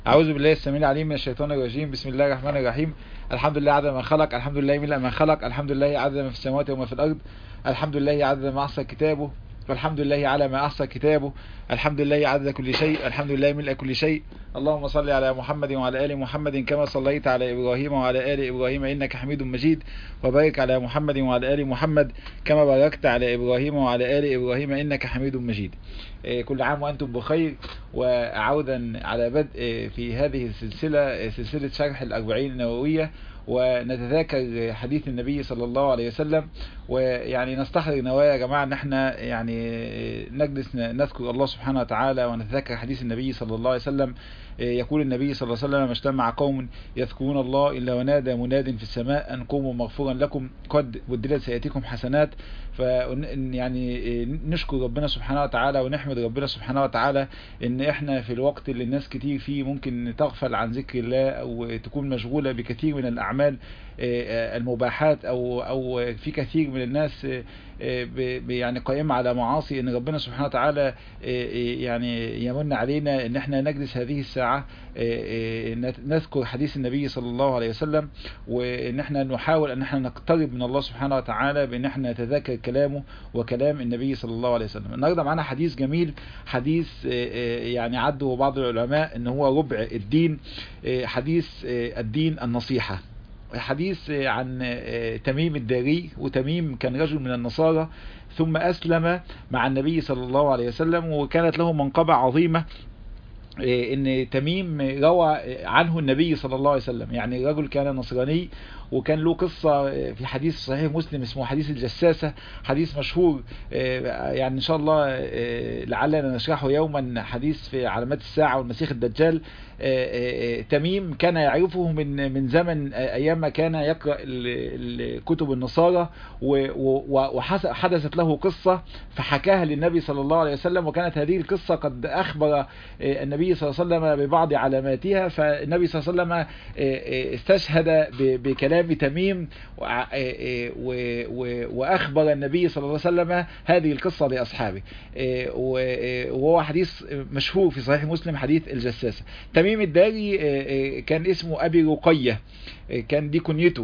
أعوذ بالله السميع العليم من الشيطان الرجيم بسم الله الرحمن الرحيم الحمد لله عدد ما خلق الحمد لله ملء ما خلق الحمد لله عدد ما في السماوات وما في الأرض الحمد لله عدد ما أحصى كتابه والحمد لله على ما أحصى كتابه الحمد لله عدد كل شيء الحمد لله ملء كل شيء اللهم صل على محمد وعلى آل محمد كما صليت على إبراهيم وعلى آل إبراهيم إنك حميد مجيد وبارك على محمد وعلى آل محمد كما باركت على إبراهيم وعلى آل إبراهيم إنك حميد مجيد كل عام وأنتم بخير وعودا على بدء في هذه السلسلة سلسلة شرح الأربعين النووية ونتذاكر حديث النبي صلى الله عليه وسلم ويعني نستحضر نوايا يا جماعة ان احنا يعني نجلس نذكر الله سبحانه وتعالى ونتذكر حديث النبي صلى الله عليه وسلم يقول النبي صلى الله عليه وسلم اجتمع قوم يذكرون الله إلا ونادى مناد في السماء أن قوموا مغفورا لكم قد بدلت سيئاتكم حسنات ف يعني نشكر ربنا سبحانه وتعالى ونحمد ربنا سبحانه وتعالى ان احنا في الوقت اللي الناس كتير فيه ممكن تغفل عن ذكر الله او تكون مشغولة بكثير من الاعمال المباحات او او في كثير من الناس يعني قائمة على معاصي ان ربنا سبحانه وتعالى يعني يمن علينا ان احنا نجلس هذه الساعة نذكر حديث النبي صلى الله عليه وسلم وان احنا نحاول ان احنا نقترب من الله سبحانه وتعالى بان احنا نتذاكر كلامه وكلام النبي صلى الله عليه وسلم النهارده معانا حديث جميل حديث يعني عده بعض العلماء ان هو ربع الدين حديث الدين النصيحة حديث عن تميم الداري وتميم كان رجل من النصارى ثم أسلم مع النبي صلى الله عليه وسلم وكانت له منقبة عظيمة ان تميم روى عنه النبي صلى الله عليه وسلم يعني رجل كان نصراني وكان له قصة في حديث صحيح مسلم اسمه حديث الجساسة حديث مشهور يعني ان شاء الله لعلنا نشرحه يوما حديث في علامات الساعة والمسيح الدجال تميم كان يعرفه من من زمن ايام ما كان يقرأ كتب النصارى وحدثت له قصة فحكاها للنبي صلى الله عليه وسلم وكانت هذه القصة قد اخبر النبي صلى الله عليه وسلم ببعض علاماتها فالنبي صلى الله عليه وسلم استشهد بكلام تميم واخبر النبي صلى الله عليه وسلم هذه القصة لاصحابه وهو حديث مشهور في صحيح مسلم حديث الجساسة تميم الداري كان اسمه ابي رقية كان دي كنيته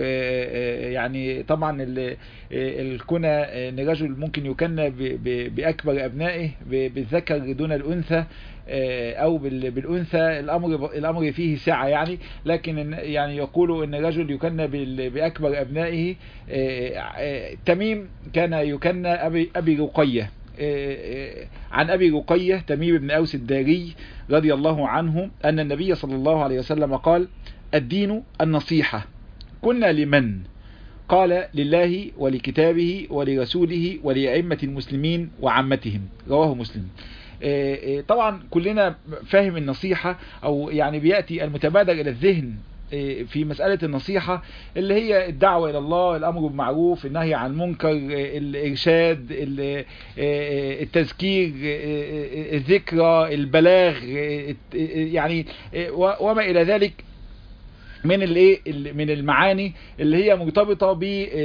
ويعني طبعا الكنى ان رجل ممكن يكنى باكبر ابنائه بالذكر دون الانثى او بالانثى الامر الامر فيه سعه يعني لكن يعني يقولوا ان رجل يكنى باكبر ابنائه تميم كان يكنى ابي ابي رقيه عن أبي رقية تميم بن أوس الداري رضي الله عنه أن النبي صلى الله عليه وسلم قال الدين النصيحة كنا لمن قال لله ولكتابه ولرسوله ولأئمة المسلمين وعامتهم رواه مسلم طبعا كلنا فاهم النصيحة أو يعني بيأتي المتبادر إلى الذهن في مسألة النصيحة اللي هي الدعوة إلى الله الأمر بالمعروف النهي عن المنكر الإرشاد التذكير الذكرى البلاغ يعني وما إلى ذلك من الايه من المعاني اللي هي مرتبطه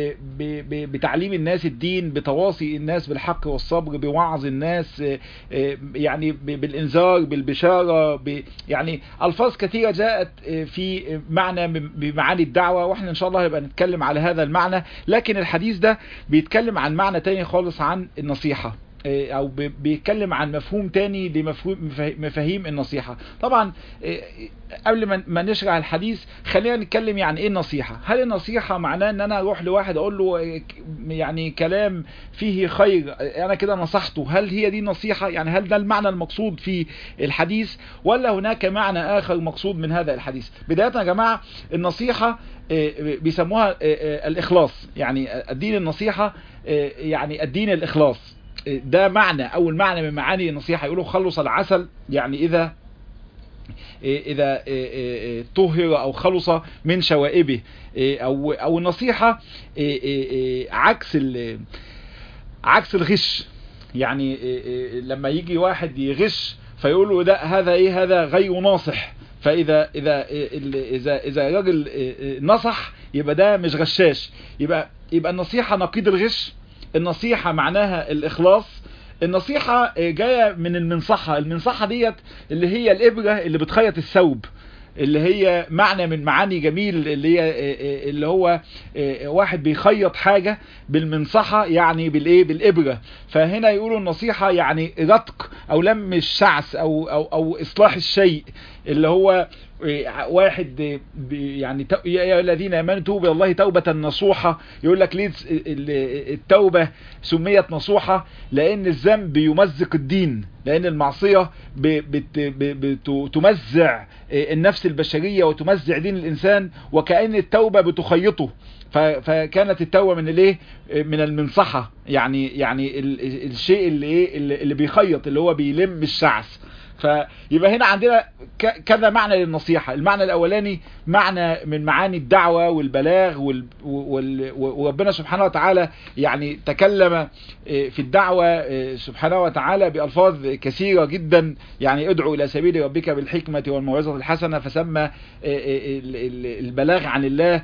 بتعليم الناس الدين بتواصي الناس بالحق والصبر بوعظ الناس يعني بالانذار بالبشاره يعني الفاظ كثيره جاءت في معنى بمعاني الدعوه واحنا ان شاء الله هيبقى نتكلم على هذا المعنى لكن الحديث ده بيتكلم عن معنى تاني خالص عن النصيحه او بيتكلم عن مفهوم تاني لمفهوم مفاهيم النصيحة طبعا قبل ما نشرح الحديث خلينا نتكلم يعني ايه النصيحة هل النصيحة معناه ان انا اروح لواحد اقول له يعني كلام فيه خير انا كده نصحته هل هي دي نصيحة يعني هل ده المعنى المقصود في الحديث ولا هناك معنى اخر مقصود من هذا الحديث بداية يا جماعة النصيحة بيسموها الاخلاص يعني الدين النصيحة يعني الدين الاخلاص ده معنى اول معنى من معاني النصيحة يقولوا خلص العسل يعني اذا اذا طهر او خلص من شوائبه او او النصيحة عكس عكس الغش يعني لما يجي واحد يغش فيقول له ده هذا ايه هذا غير ناصح فاذا اذا اذا اذا راجل نصح يبقى ده مش غشاش يبقى يبقى النصيحة نقيض الغش النصيحة معناها الإخلاص النصيحة جاية من المنصحة المنصحة ديت اللي هي الإبرة اللي بتخيط الثوب اللي هي معنى من معاني جميل اللي هي اللي هو واحد بيخيط حاجة بالمنصحة يعني بالايه بالإبرة فهنا يقولوا النصيحة يعني رتق او لم الشعث او او او اصلاح الشيء اللي هو واحد يعني يا الذين امنوا توبوا الى الله توبه نصوحه يقول لك ليه التوبه سميت نصوحه لان الذنب يمزق الدين لان المعصيه بتمزع النفس البشريه وتمزع دين الانسان وكأن التوبه بتخيطه فكانت التوبه من الايه من المنصحه يعني يعني الشيء اللي ايه اللي بيخيط اللي هو بيلم الشعث فيبقى هنا عندنا كذا معنى للنصيحة المعنى الأولاني معنى من معاني الدعوة والبلاغ وال... وال... وربنا سبحانه وتعالى يعني تكلم في الدعوة سبحانه وتعالى بألفاظ كثيرة جدا يعني ادعو إلى سبيل ربك بالحكمة والموعظة الحسنة فسمى البلاغ عن الله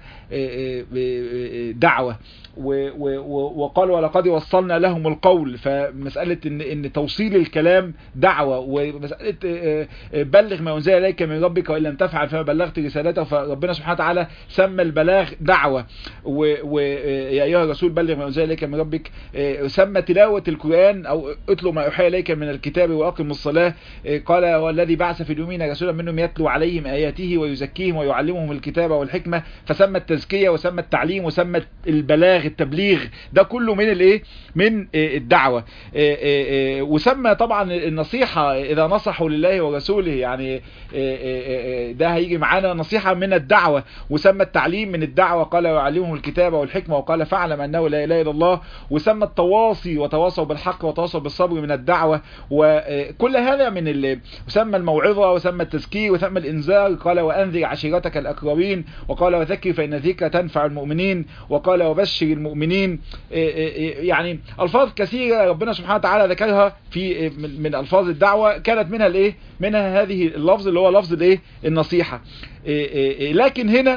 دعوة وقال ولقد وصلنا لهم القول فمسألة ان, إن توصيل الكلام دعوة ومسألة بلغ ما انزل اليك من ربك وان لم تفعل فما بلغت رسالته فربنا سبحانه وتعالى سمى البلاغ دعوة ويا ايها الرسول بلغ ما انزل اليك من ربك سمى تلاوة القرآن او اتلو ما اوحي اليك من الكتاب واقم الصلاة قال هو الذي بعث في اليومين رسولا منهم يتلو عليهم اياته ويزكيهم ويعلمهم الكتاب والحكمة فسمى التزكية وسمى التعليم وسمى البلاغ التبليغ ده كله من الايه من الدعوة وسمى طبعا النصيحة اذا نصحوا لله ورسوله يعني ده هيجي معانا نصيحة من الدعوة وسمى التعليم من الدعوة قال ويعلمهم الكتابة والحكمة وقال فاعلم انه لا اله الا الله وسمى التواصي وتواصوا بالحق وتواصوا بالصبر من الدعوة وكل هذا من ال... وسمى الموعظة وسمى التزكير وسمى الانذار قال وانذر عشيرتك الاقربين وقال وذكر فان الذكر تنفع المؤمنين وقال وبشر المؤمنين يعني الفاظ كثيرة ربنا سبحانه وتعالى ذكرها في من الفاظ الدعوة كانت منها الايه منها هذه اللفظ اللي هو لفظ الايه النصيحة لكن هنا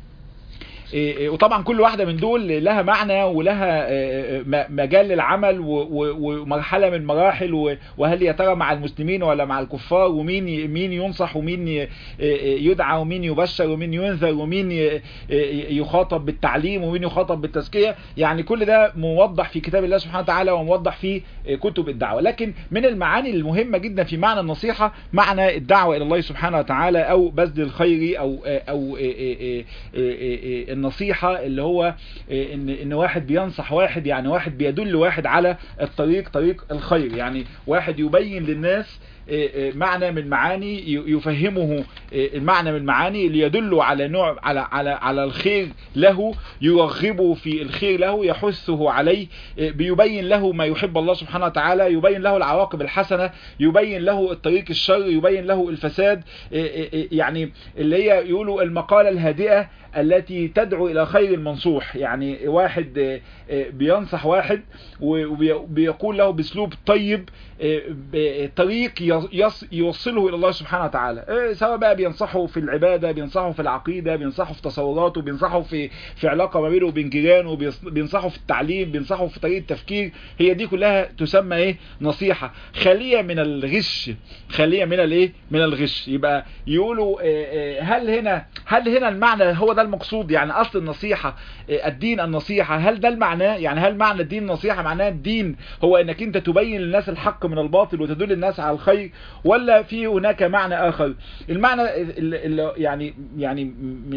وطبعا كل واحدة من دول لها معنى ولها مجال للعمل ومرحلة من مراحل وهل يا ترى مع المسلمين ولا مع الكفار ومين مين ينصح ومين يدعى ومين يبشر ومين ينذر ومين يخاطب بالتعليم ومين يخاطب بالتزكية يعني كل ده موضح في كتاب الله سبحانه وتعالى وموضح في كتب الدعوة لكن من المعاني المهمة جدا في معنى النصيحة معنى الدعوة إلى الله سبحانه وتعالى أو بذل الخير أو أو النصيحة اللي هو ان ان واحد بينصح واحد يعني واحد بيدل واحد على الطريق طريق الخير يعني واحد يبين للناس معنى من معاني يفهمه المعنى من معاني اللي يدل على نوع على على على الخير له يرغبه في الخير له يحثه عليه بيبين له ما يحب الله سبحانه وتعالى يبين له العواقب الحسنة يبين له الطريق الشر يبين له الفساد يعني اللي هي يقولوا المقالة الهادئة التي تدعو الى خير المنصوح يعني واحد بينصح واحد وبيقول له باسلوب طيب طريق يوصله الى الله سبحانه وتعالى سواء بقى بينصحه في العبادة بينصحه في العقيدة بينصحه في تصوراته بينصحه في في علاقة ما بينه وبين جيرانه بينصحه في التعليم بينصحه في طريقة تفكير هي دي كلها تسمى ايه نصيحة خالية من الغش خالية من الايه من الغش يبقى يقولوا هل هنا هل هنا المعنى هو ده المقصود يعني اصل النصيحة الدين النصيحة هل ده المعنى يعني هل معنى الدين النصيحة معناه الدين هو انك انت تبين للناس الحق من الباطل وتدل الناس على الخير ولا في هناك معنى اخر المعنى اللي يعني يعني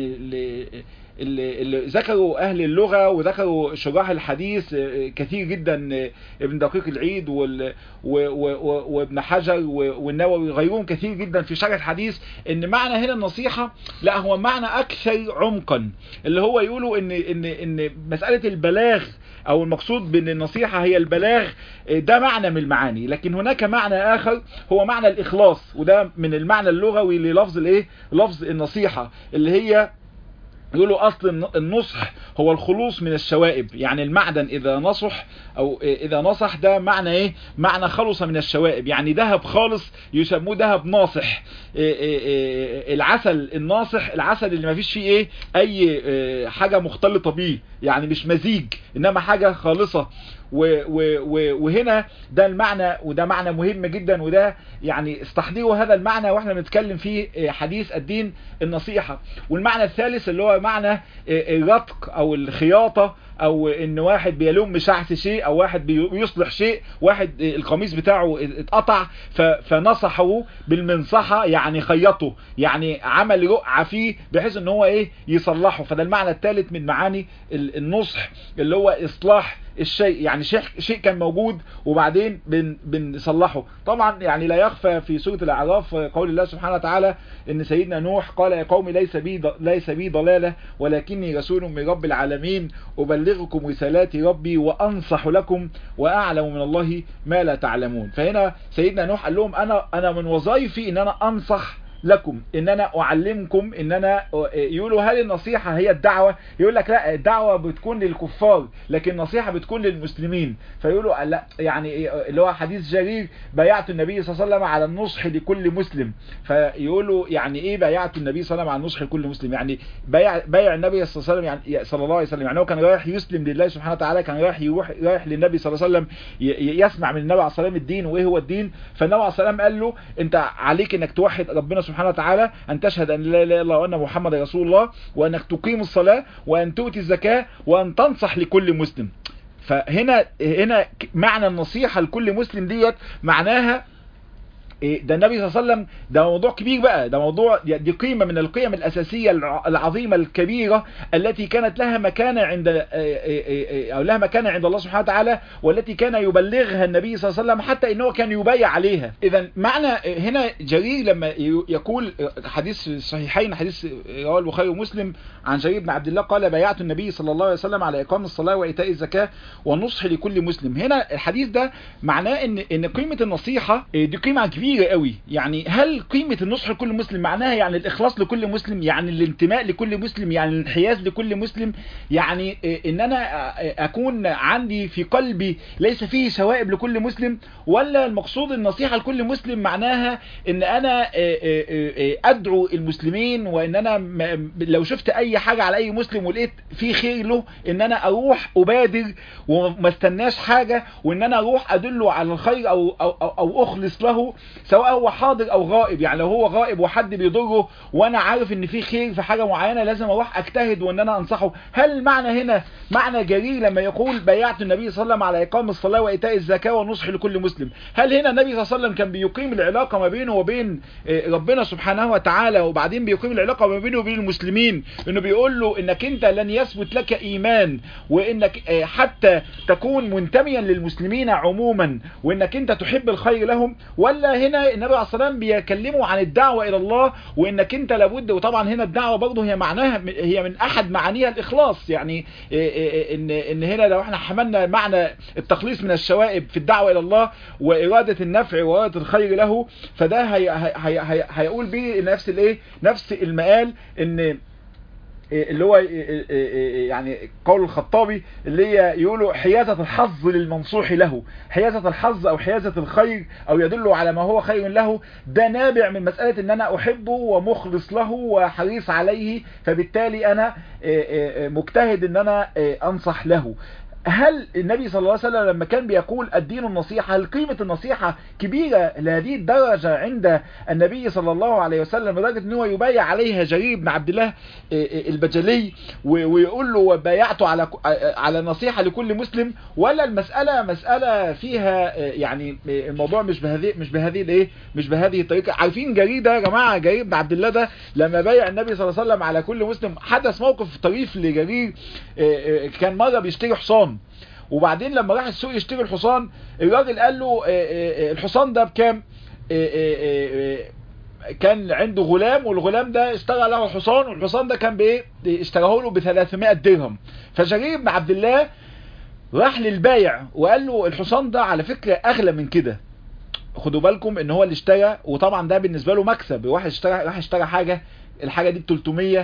اللي, اللي ذكروا اهل اللغة وذكروا شراح الحديث كثير جدا ابن دقيق العيد وال وابن حجر والنووي غيرهم كثير جدا في شرح الحديث ان معنى هنا النصيحة لا هو معنى اكثر عمقا اللي هو يقولوا ان ان ان مسألة البلاغ او المقصود بان النصيحة هي البلاغ ده معنى من المعاني لكن هناك معنى اخر هو معنى الاخلاص وده من المعنى اللغوي للفظ الايه لفظ النصيحة اللي هي يقولوا اصل النصح هو الخلوص من الشوائب يعني المعدن اذا نصح او اذا نصح ده معنى ايه معنى خلص من الشوائب يعني ذهب خالص يسموه ذهب ناصح العسل الناصح العسل اللي ما فيش فيه ايه اي حاجة مختلطة بيه يعني مش مزيج انما حاجة خالصة وهنا ده المعنى وده معنى مهم جدا وده يعني استحضروا هذا المعنى واحنا بنتكلم في حديث الدين النصيحة والمعنى الثالث اللي هو معنى الرتق او الخياطة او ان واحد بيلوم شعث شيء او واحد بيصلح شيء واحد القميص بتاعه اتقطع فنصحه بالمنصحة يعني خيطه يعني عمل رقعة فيه بحيث ان هو ايه يصلحه فده المعنى الثالث من معاني النصح اللي هو اصلاح الشيء يعني شيء شيء كان موجود وبعدين بن بنصلحه طبعا يعني لا يخفى في سورة الاعراف قول الله سبحانه وتعالى ان سيدنا نوح قال يا قوم ليس بي ليس بي ضلاله ولكني رسول من رب العالمين ابلغكم رسالات ربي وانصح لكم واعلم من الله ما لا تعلمون فهنا سيدنا نوح قال لهم انا انا من وظائفي ان انا انصح لكم ان انا اعلمكم ان انا يقولوا هل النصيحة هي الدعوة يقول لك لا الدعوة بتكون للكفار لكن النصيحة بتكون للمسلمين فيقولوا لا يعني اللي هو حديث جرير بايعت النبي صلى الله عليه وسلم على النصح لكل مسلم فيقولوا يعني ايه بايعت النبي صلى الله عليه وسلم على النصح لكل مسلم يعني بايع بايع النبي صلى الله عليه وسلم يعني صلى الله عليه وسلم يعني هو كان رايح يسلم لله سبحانه وتعالى كان رايح يروح رايح للنبي صلى الله عليه وسلم يسمع من النبي عليه الصلاه والسلام الدين وايه هو الدين فالنبي عليه الصلاه والسلام قال له انت عليك انك توحد ربنا سبحانه وتعالى أن تشهد أن لا إله إلا الله وأن محمد رسول الله وأنك تقيم الصلاة وأن تؤتي الزكاة وأن تنصح لكل مسلم فهنا هنا معنى النصيحة لكل مسلم ديت معناها ده النبي صلى الله عليه وسلم ده موضوع كبير بقى ده موضوع دي قيمة من القيم الأساسية العظيمة الكبيرة التي كانت لها مكانة عند أو لها مكانة عند الله سبحانه وتعالى والتي كان يبلغها النبي صلى الله عليه وسلم حتى إنه كان يبايع عليها إذا معنى هنا جرير لما يقول حديث الصحيحين حديث رواه البخاري ومسلم عن جرير بن عبد الله قال بايعت النبي صلى الله عليه وسلم على إقام الصلاة وإيتاء الزكاة والنصح لكل مسلم هنا الحديث ده معناه إن إن قيمة النصيحة دي قيمة كبيرة كبيرة قوي يعني هل قيمة النصح لكل مسلم معناها يعني الإخلاص لكل مسلم يعني الانتماء لكل مسلم يعني الانحياز لكل مسلم يعني ان انا اكون عندي في قلبي ليس فيه شوائب لكل مسلم ولا المقصود النصيحة لكل مسلم معناها ان انا ادعو المسلمين وان انا لو شفت اي حاجة على اي مسلم ولقيت في خير له ان انا اروح ابادر وما استناش حاجة وان انا اروح ادله على الخير او, أو, أو, أو اخلص له سواء هو حاضر او غائب يعني لو هو غائب وحد بيضره وانا عارف ان في خير في حاجة معينة لازم اروح اجتهد وان انا انصحه هل المعنى هنا معنى جرير لما يقول بايعت النبي صلى الله عليه وسلم على اقام الصلاة وايتاء الزكاة والنصح لكل مسلم هل هنا النبي صلى الله عليه وسلم كان بيقيم العلاقة ما بينه وبين ربنا سبحانه وتعالى وبعدين بيقيم العلاقة ما بينه وبين المسلمين انه بيقول له انك انت لن يثبت لك ايمان وانك حتى تكون منتميا للمسلمين عموما وانك انت تحب الخير لهم ولا هنا النبي عليه الصلاه والسلام بيكلموا عن الدعوه الى الله وانك انت لابد وطبعا هنا الدعوه برضه هي معناها هي من احد معانيها الاخلاص يعني ان ان هنا لو احنا حملنا معنى التخليص من الشوائب في الدعوه الى الله واراده النفع واراده الخير له فده هي هي هي هيقول به نفس الايه نفس المقال ان اللي هو يعني قول الخطابي اللي هي يقولوا حيازة الحظ للمنصوح له حيازة الحظ او حيازة الخير او يدل على ما هو خير له ده نابع من مسألة ان انا احبه ومخلص له وحريص عليه فبالتالي انا مجتهد ان انا انصح له هل النبي صلى الله عليه وسلم لما كان بيقول الدين النصيحة هل قيمة النصيحة كبيرة لهذه الدرجة عند النبي صلى الله عليه وسلم لدرجة ان هو يبايع عليها جرير بن عبد الله البجلي ويقول له بايعته على على نصيحة لكل مسلم ولا المسألة مسألة فيها يعني الموضوع مش بهذه مش بهذه الايه مش بهذه الطريقة عارفين جرير ده يا جماعة جرير بن عبد الله ده لما بايع النبي صلى الله عليه وسلم على كل مسلم حدث موقف طريف لجرير كان مرة بيشتري حصان وبعدين لما راح السوق يشتري الحصان الراجل قال له الحصان ده بكام كان عنده غلام والغلام ده اشترى له الحصان والحصان ده كان بايه اشتراه له ب 300 درهم فجرير بن عبد الله راح للبايع وقال له الحصان ده على فكرة اغلى من كده خدوا بالكم ان هو اللي اشترى وطبعا ده بالنسبة له مكسب واحد اشترى راح اشترى حاجة الحاجة دي ب 300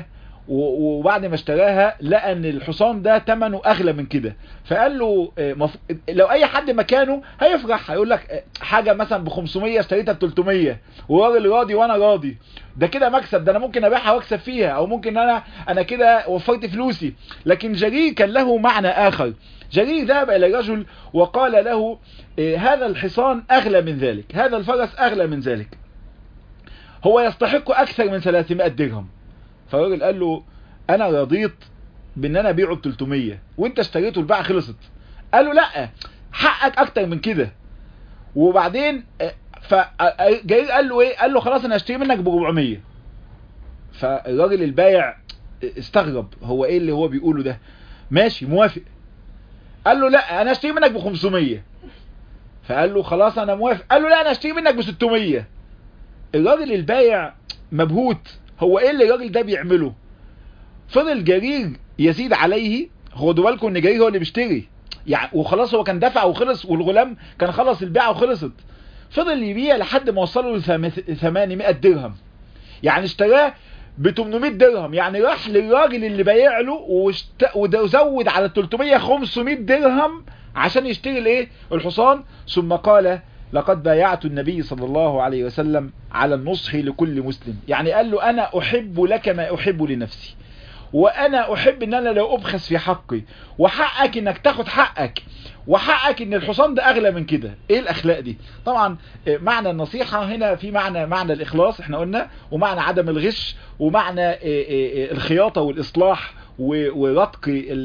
وبعد ما اشتراها لقى ان الحصان ده ثمنه اغلى من كده فقال له مف... لو اي حد مكانه هيفرح هيقول لك حاجه مثلا ب 500 اشتريتها ب 300 والراجل راضي وانا راضي ده كده مكسب ده انا ممكن ابيعها واكسب فيها او ممكن انا انا كده وفرت فلوسي لكن جرير كان له معنى اخر جرير ذهب الى رجل وقال له هذا الحصان اغلى من ذلك هذا الفرس اغلى من ذلك هو يستحق اكثر من 300 درهم فالراجل قال له انا رضيت بان انا ابيعه ب 300 وانت اشتريته البيعه خلصت قال له لا حقك اكتر من كده وبعدين فجرير قال له ايه قال له خلاص انا هشتري منك ب 400 فالراجل البايع استغرب هو ايه اللي هو بيقوله ده ماشي موافق قال له لا انا هشتري منك ب 500 فقال له خلاص انا موافق قال له لا انا هشتري منك ب 600 الراجل البايع مبهوت هو ايه اللي الراجل ده بيعمله فضل جرير يزيد عليه خدوا بالكم ان جرير هو اللي بيشتري يعني وخلاص هو كان دفع وخلص والغلام كان خلص البيعه وخلصت فضل يبيع لحد ما وصله ل 800 درهم يعني اشتراه ب 800 درهم يعني راح للراجل اللي بايع له وشت... وزود على 300 500 درهم عشان يشتري الايه الحصان ثم قال لقد بايعت النبي صلى الله عليه وسلم على النصح لكل مسلم يعني قال له انا احب لك ما احب لنفسي وانا احب ان انا لو ابخس في حقي وحقك انك تاخد حقك وحقك ان الحصان ده اغلى من كده ايه الاخلاق دي طبعا معنى النصيحة هنا في معنى معنى الاخلاص احنا قلنا ومعنى عدم الغش ومعنى الخياطة والاصلاح ورتق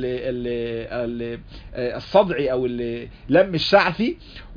الصدع او لم الشعثي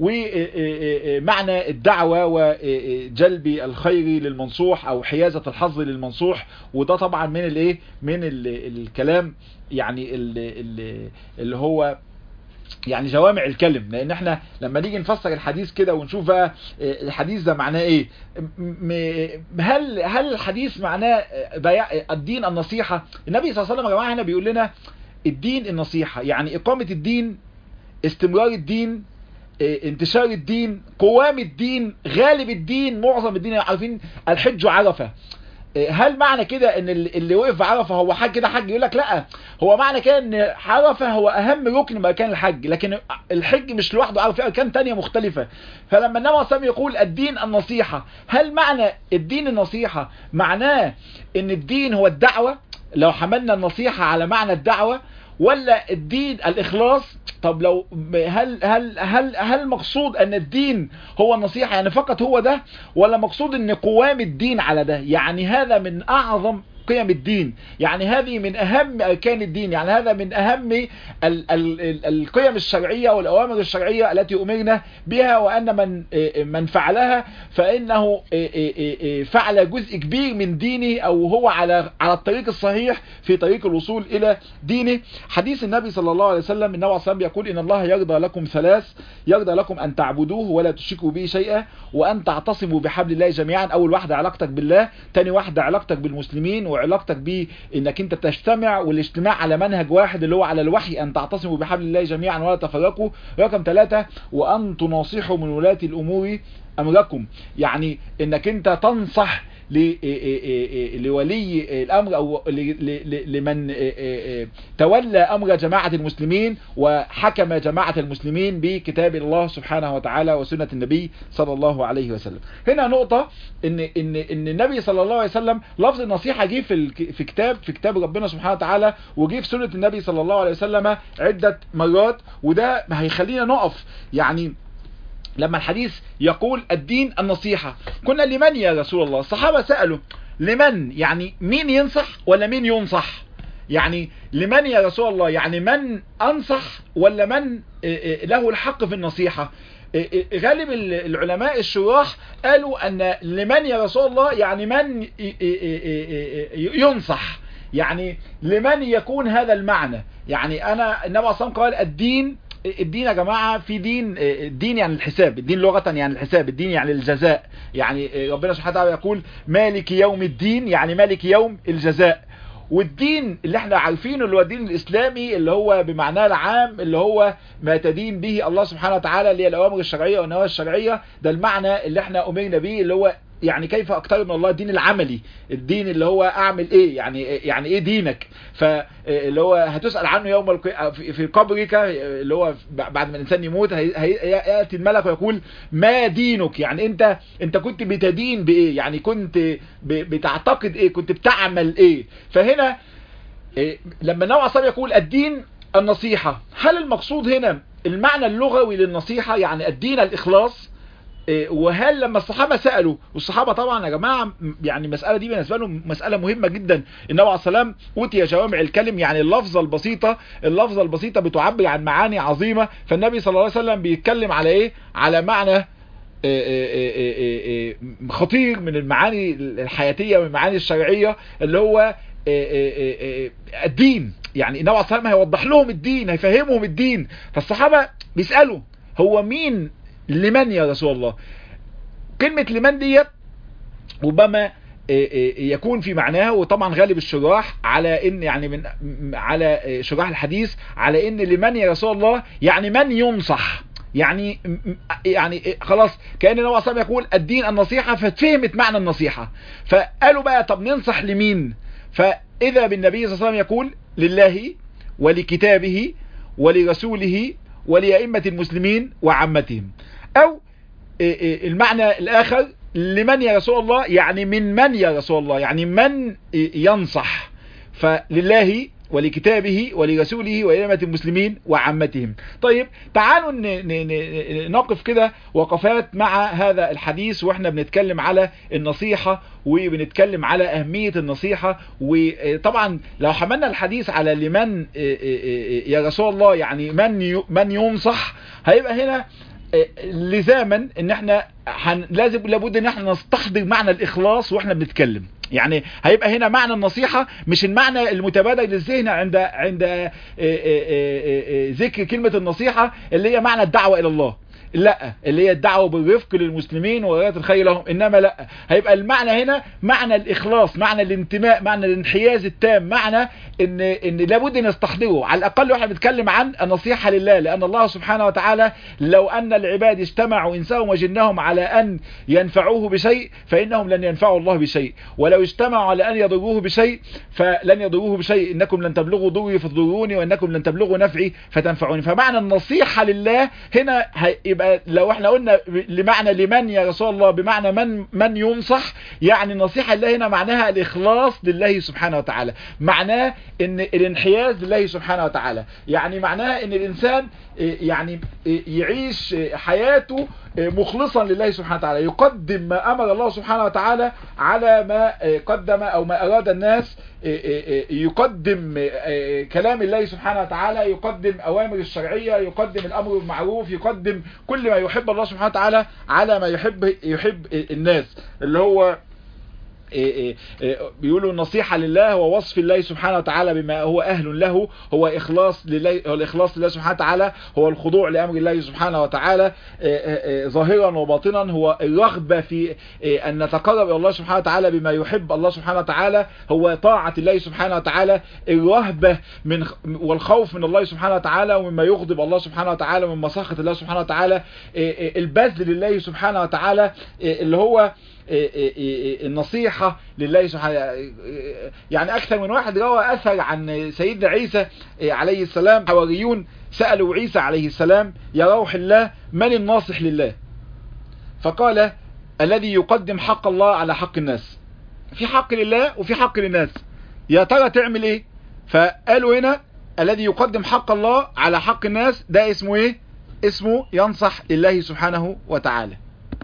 ومعنى الدعوة وجلب الخير للمنصوح او حيازة الحظ للمنصوح وده طبعا من الايه من الكلام يعني اللي هو يعني جوامع الكلم لان احنا لما نيجي نفسر الحديث كده ونشوف بقى الحديث ده معناه ايه هل هل الحديث معناه بيع الدين النصيحة النبي صلى الله عليه وسلم يا جماعه هنا بيقول لنا الدين النصيحة يعني اقامة الدين استمرار الدين انتشار الدين قوام الدين غالب الدين معظم الدين عارفين الحج عرفه هل معنى كده ان اللي وقف في عرفه هو حج كده حج يقول لك لا هو معنى كده ان عرفه هو اهم ركن من اركان الحج لكن الحج مش لوحده عرفه في اركان تانية مختلفه فلما النبي صلى الله عليه وسلم يقول الدين النصيحه هل معنى الدين النصيحه معناه ان الدين هو الدعوه لو حملنا النصيحه على معنى الدعوه ولا الدين الاخلاص طب لو هل هل هل هل مقصود ان الدين هو النصيحه يعني فقط هو ده ولا مقصود ان قوام الدين على ده يعني هذا من اعظم قيم الدين يعني هذه من أهم أركان الدين يعني هذا من أهم ال ال ال القيم الشرعية والأوامر الشرعية التي أمرنا بها وأن من من فعلها فإنه فعل جزء كبير من دينه أو هو على على الطريق الصحيح في طريق الوصول إلى دينه حديث النبي صلى الله عليه وسلم النبي عليه وسلم يقول إن الله يرضى لكم ثلاث يرضى لكم أن تعبدوه ولا تشركوا به شيئا وأن تعتصموا بحبل الله جميعا أول واحدة علاقتك بالله تاني واحدة علاقتك بالمسلمين وعلاقتك بانك انت تجتمع والاجتماع على منهج واحد اللي هو على الوحي ان تعتصموا بحبل الله جميعا ولا تفرقوا رقم ثلاثة وان تناصحوا من ولاة الامور امركم يعني انك انت تنصح لولي الامر او لمن تولى امر جماعة المسلمين وحكم جماعة المسلمين بكتاب الله سبحانه وتعالى وسنة النبي صلى الله عليه وسلم هنا نقطة ان ان ان النبي صلى الله عليه وسلم لفظ النصيحة جه في في كتاب في كتاب ربنا سبحانه وتعالى وجه في سنة النبي صلى الله عليه وسلم عدة مرات وده هيخلينا نقف يعني لما الحديث يقول الدين النصيحة كنا لمن يا رسول الله الصحابة سألوا لمن يعني مين ينصح ولا مين ينصح يعني لمن يا رسول الله يعني من أنصح ولا من له الحق في النصيحة غالب العلماء الشراح قالوا أن لمن يا رسول الله يعني من ينصح يعني لمن يكون هذا المعنى يعني أنا النبي صلى الله عليه وسلم قال الدين الدين يا جماعة في دين الدين يعني الحساب الدين لغة يعني الحساب الدين يعني الجزاء يعني ربنا سبحانه وتعالى يقول مالك يوم الدين يعني مالك يوم الجزاء والدين اللي احنا عارفينه اللي هو الدين الاسلامي اللي هو بمعناه العام اللي هو ما تدين به الله سبحانه وتعالى اللي هي الاوامر الشرعيه والنواهي الشرعيه ده المعنى اللي احنا امرنا به اللي هو يعني كيف اقترب من الله الدين العملي الدين اللي هو اعمل ايه يعني يعني ايه دينك فاللي هو هتسال عنه يوم الق- في في قبرك اللي هو بعد ما الانسان يموت هي- هي- ياتي الملك ويقول ما دينك يعني انت انت كنت بتدين بايه يعني كنت ب- بتعتقد ايه كنت بتعمل ايه فهنا إيه، لما النبي عليه يقول الدين النصيحة هل المقصود هنا المعنى اللغوي للنصيحة يعني الدين الإخلاص إيه، وهل لما الصحابة سألوا والصحابة طبعا يا جماعة م- يعني المسألة دي بالنسبة لهم مسألة مهمة جدا النبي عليه السلام أوتي جوامع الكلم يعني اللفظة البسيطة اللفظة البسيطة بتعبر عن معاني عظيمة فالنبي صلى الله عليه وسلم بيتكلم على إيه على معنى خطير من المعاني الحياتية من المعاني الشرعية اللي هو الدين يعني النبي عليه الصلاة والسلام هيوضح لهم الدين هيفهمهم الدين فالصحابة بيسألوا هو مين لمن يا رسول الله كلمة لمن ديت ربما يكون في معناها وطبعا غالب الشراح على ان يعني من على شراح الحديث على ان لمن يا رسول الله يعني من ينصح يعني يعني خلاص كان النبي صلى الله يقول الدين النصيحه فاتفهمت معنى النصيحه فقالوا بقى طب ننصح لمين فاذا بالنبي صلى الله عليه وسلم يقول لله ولكتابه ولرسوله ولأئمة المسلمين وعامتهم او المعنى الاخر لمن يا رسول الله يعني من من يا رسول الله يعني من ينصح فلله ولكتابه ولرسوله وإمامة المسلمين وعامتهم طيب تعالوا نقف كده وقفات مع هذا الحديث واحنا بنتكلم على النصيحة وبنتكلم على أهمية النصيحة وطبعا لو حملنا الحديث على لمن يا رسول الله يعني من من ينصح هيبقى هنا لزاما ان احنا حن لازم لابد ان احنا نستحضر معنى الاخلاص واحنا بنتكلم يعني هيبقى هنا معنى النصيحة مش المعنى المتبادل للذهن عند عند ذكر كلمة النصيحة اللي هي معنى الدعوة الى الله لا اللي هي الدعوة بالرفق للمسلمين وغاية الخير لهم انما لا هيبقى المعنى هنا معنى الاخلاص معنى الانتماء معنى الانحياز التام معنى ان ان لابد نستحضره على الاقل واحنا بنتكلم عن النصيحة لله لان الله سبحانه وتعالى لو ان العباد اجتمعوا انسهم وجنهم على ان ينفعوه بشيء فانهم لن ينفعوا الله بشيء ولو اجتمعوا على ان يضروه بشيء فلن يضروه بشيء انكم لن تبلغوا ضري فتضروني وانكم لن تبلغوا نفعي فتنفعوني فمعنى النصيحة لله هنا هيبقى لو احنا قلنا لمعنى لمن يا رسول الله بمعنى من من ينصح يعني النصيحة الله هنا معناها الإخلاص لله سبحانه وتعالى معناه ان الانحياز لله سبحانه وتعالى يعني معناه ان الإنسان يعني يعيش حياته مخلصا لله سبحانه وتعالى يقدم ما أمر الله سبحانه وتعالى على ما قدم أو ما أراد الناس يقدم كلام الله سبحانه وتعالى يقدم أوامر الشرعية يقدم الأمر بالمعروف يقدم كل ما يحب الله سبحانه وتعالى على ما يحب يحب الناس اللي هو بيقولوا النصيحة لله هو وصف الله سبحانه وتعالى بما هو أهل له هو إخلاص لله هو الإخلاص لله سبحانه وتعالى هو الخضوع لأمر الله سبحانه وتعالى ظاهرا وباطنا هو الرغبة في أن نتقرب إلى الله سبحانه وتعالى بما يحب الله سبحانه وتعالى هو طاعة الله سبحانه وتعالى الرهبة من والخوف من الله سبحانه وتعالى ومما يغضب الله سبحانه وتعالى ومما سخط الله سبحانه وتعالى البذل لله سبحانه وتعالى اللي هو النصيحة لله سبحانه يعني أكثر من واحد روى أثر عن سيدنا عيسى عليه السلام حواريون سألوا عيسى عليه السلام يا روح الله من الناصح لله فقال الذي يقدم حق الله على حق الناس في حق لله وفي حق للناس يا ترى تعمل ايه فقالوا هنا الذي يقدم حق الله على حق الناس ده اسمه ايه اسمه ينصح لله سبحانه وتعالى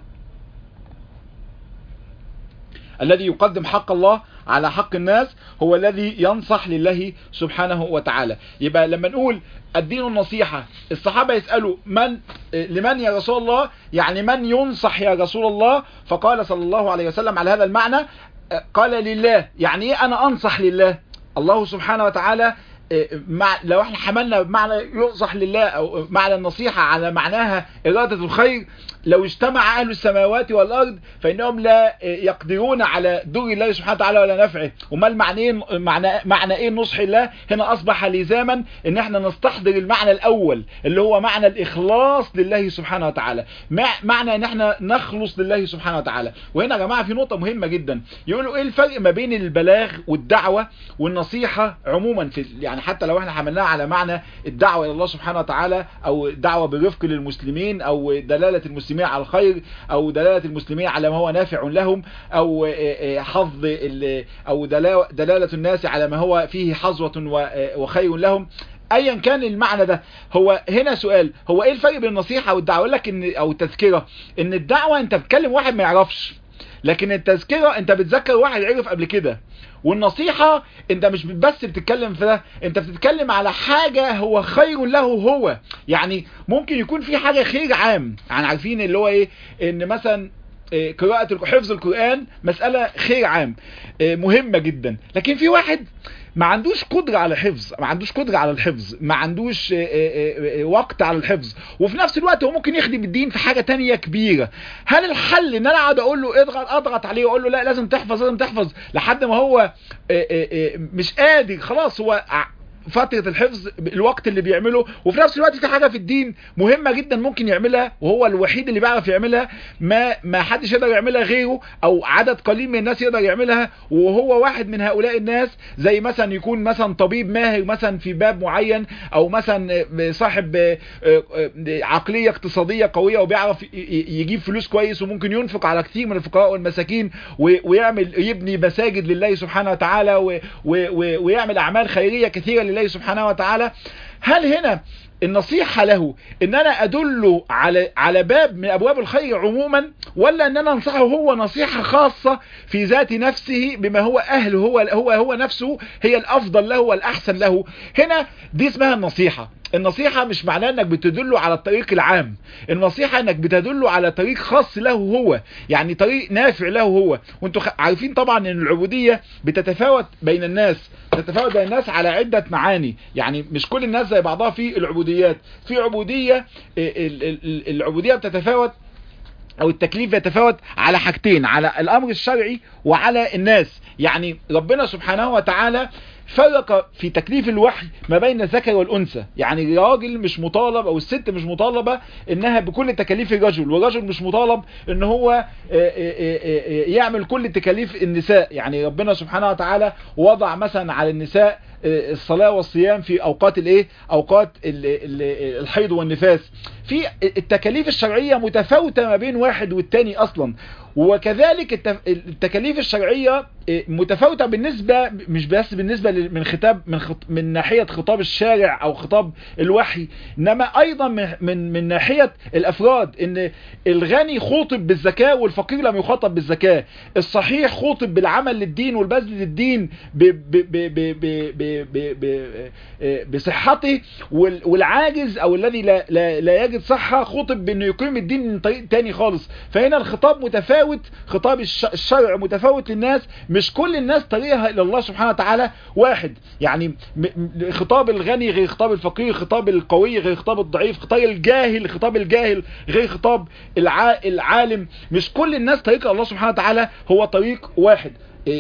الذي يقدم حق الله على حق الناس هو الذي ينصح لله سبحانه وتعالى يبقى لما نقول الدين النصيحة الصحابة يسألوا من لمن يا رسول الله يعني من ينصح يا رسول الله فقال صلى الله عليه وسلم على هذا المعنى قال لله يعني ايه انا انصح لله الله سبحانه وتعالى مع لو احنا حملنا بمعنى يؤصح لله او معنى النصيحة على معناها إرادة الخير لو اجتمع أهل السماوات والأرض فإنهم لا يقدرون على دور الله سبحانه وتعالى ولا نفعه وما المعنى معنى, معنى ايه نصح الله هنا أصبح لزاما ان احنا نستحضر المعنى الأول اللي هو معنى الإخلاص لله سبحانه وتعالى معنى ان احنا نخلص لله سبحانه وتعالى وهنا يا جماعة في نقطة مهمة جدا يقولوا ايه الفرق ما بين البلاغ والدعوة والنصيحة عموما في يعني حتى لو احنا حملناها على معنى الدعوة الى الله سبحانه وتعالى او الدعوة برفق للمسلمين او دلالة المسلمين على الخير او دلالة المسلمين على ما هو نافع لهم او حظ او دلالة الناس على ما هو فيه حظوة وخير لهم ايا كان المعنى ده هو هنا سؤال هو ايه الفرق بين النصيحة والدعوة اقول لك ان او التذكرة ان الدعوة انت بتكلم واحد ما يعرفش لكن التذكرة انت بتذكر واحد عرف قبل كده والنصيحة انت مش بس بتتكلم في ده انت بتتكلم على حاجة هو خير له هو يعني ممكن يكون في حاجة خير عام يعني عارفين اللي هو ايه ان مثلا قراءة حفظ القرآن مسألة خير عام مهمة جدا لكن في واحد ما عندوش قدرة على الحفظ ما عندوش قدرة على الحفظ ما عندوش وقت على الحفظ وفي نفس الوقت هو ممكن يخدم الدين في حاجة تانية كبيرة هل الحل ان انا اقعد اقول له اضغط اضغط عليه واقول له لا لازم تحفظ لازم تحفظ لحد ما هو مش قادر خلاص هو فترة الحفظ الوقت اللي بيعمله وفي نفس الوقت في حاجة في الدين مهمة جدا ممكن يعملها وهو الوحيد اللي بيعرف يعملها ما ما حدش يقدر يعملها غيره او عدد قليل من الناس يقدر يعملها وهو واحد من هؤلاء الناس زي مثلا يكون مثلا طبيب ماهر مثلا في باب معين او مثلا صاحب عقلية اقتصادية قوية وبيعرف يجيب فلوس كويس وممكن ينفق على كثير من الفقراء والمساكين ويعمل يبني مساجد لله سبحانه وتعالى ويعمل اعمال خيرية كثيرة لله سبحانه وتعالى هل هنا النصيحة له ان انا ادله على على باب من ابواب الخير عموما ولا ان انا انصحه هو نصيحة خاصة في ذات نفسه بما هو اهله هو هو هو نفسه هي الافضل له والاحسن له هنا دي اسمها النصيحة النصيحة مش معناه انك بتدله على الطريق العام النصيحة انك بتدله على طريق خاص له هو يعني طريق نافع له هو وانتوا عارفين طبعا ان العبودية بتتفاوت بين الناس بتتفاوت بين الناس على عدة معاني يعني مش كل الناس زي بعضها في العبوديات في عبودية العبودية بتتفاوت او التكليف يتفاوت على حاجتين على الامر الشرعي وعلى الناس يعني ربنا سبحانه وتعالى فرق في تكليف الوحي ما بين الذكر والانثى يعني الراجل مش مطالب او الست مش مطالبة انها بكل تكاليف الرجل والرجل مش مطالب ان هو يعمل كل تكاليف النساء يعني ربنا سبحانه وتعالى وضع مثلا على النساء الصلاة والصيام في اوقات الايه اوقات الحيض والنفاس في التكاليف الشرعية متفاوتة ما بين واحد والتاني اصلا وكذلك التكاليف الشرعية متفاوتة بالنسبة مش بس بالنسبة من خطاب من خط من ناحية خطاب الشارع او خطاب الوحي انما ايضا من من, من ناحية الافراد ان الغني خوطب بالزكاة والفقير لم يخاطب بالزكاة الصحيح خوطب بالعمل للدين والبذل للدين ب ب ب ب ب ب ب ب بصحته والعاجز او الذي لا, لا, لا يجد صحة خوطب بانه يقيم الدين من طريق تاني خالص فهنا الخطاب متفاوت خطاب الشرع متفاوت للناس مش كل الناس طريقها الى الله سبحانه وتعالى واحد يعني خطاب الغني غير خطاب الفقير خطاب القوي غير خطاب الضعيف خطاب الجاهل خطاب الجاهل غير خطاب الع... العالم مش كل الناس طريق الله سبحانه وتعالى هو طريق واحد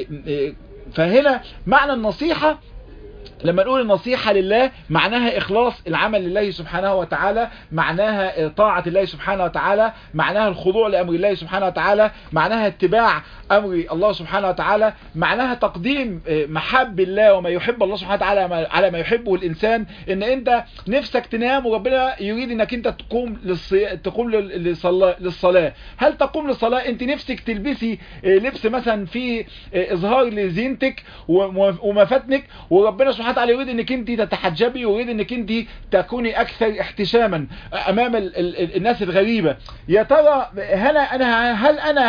فهنا معنى النصيحة لما نقول النصيحة لله معناها إخلاص العمل لله سبحانه وتعالى معناها طاعة الله سبحانه وتعالى معناها الخضوع لأمر الله سبحانه وتعالى معناها اتباع أمر الله سبحانه وتعالى معناها تقديم محب الله وما يحب الله سبحانه وتعالى على ما يحبه الإنسان إن أنت نفسك تنام وربنا يريد إنك أنت تقوم للصي... تقوم للصلاة... للصلاة هل تقوم للصلاة أنت نفسك تلبسي لبس مثلا فيه إظهار لزينتك ومفاتنك وربنا سبحانه وتعالى يريد انك انت تتحجبي ويريد انك انت تكوني اكثر احتشاما امام ال ال الناس الغريبة يا ترى هل انا هل انا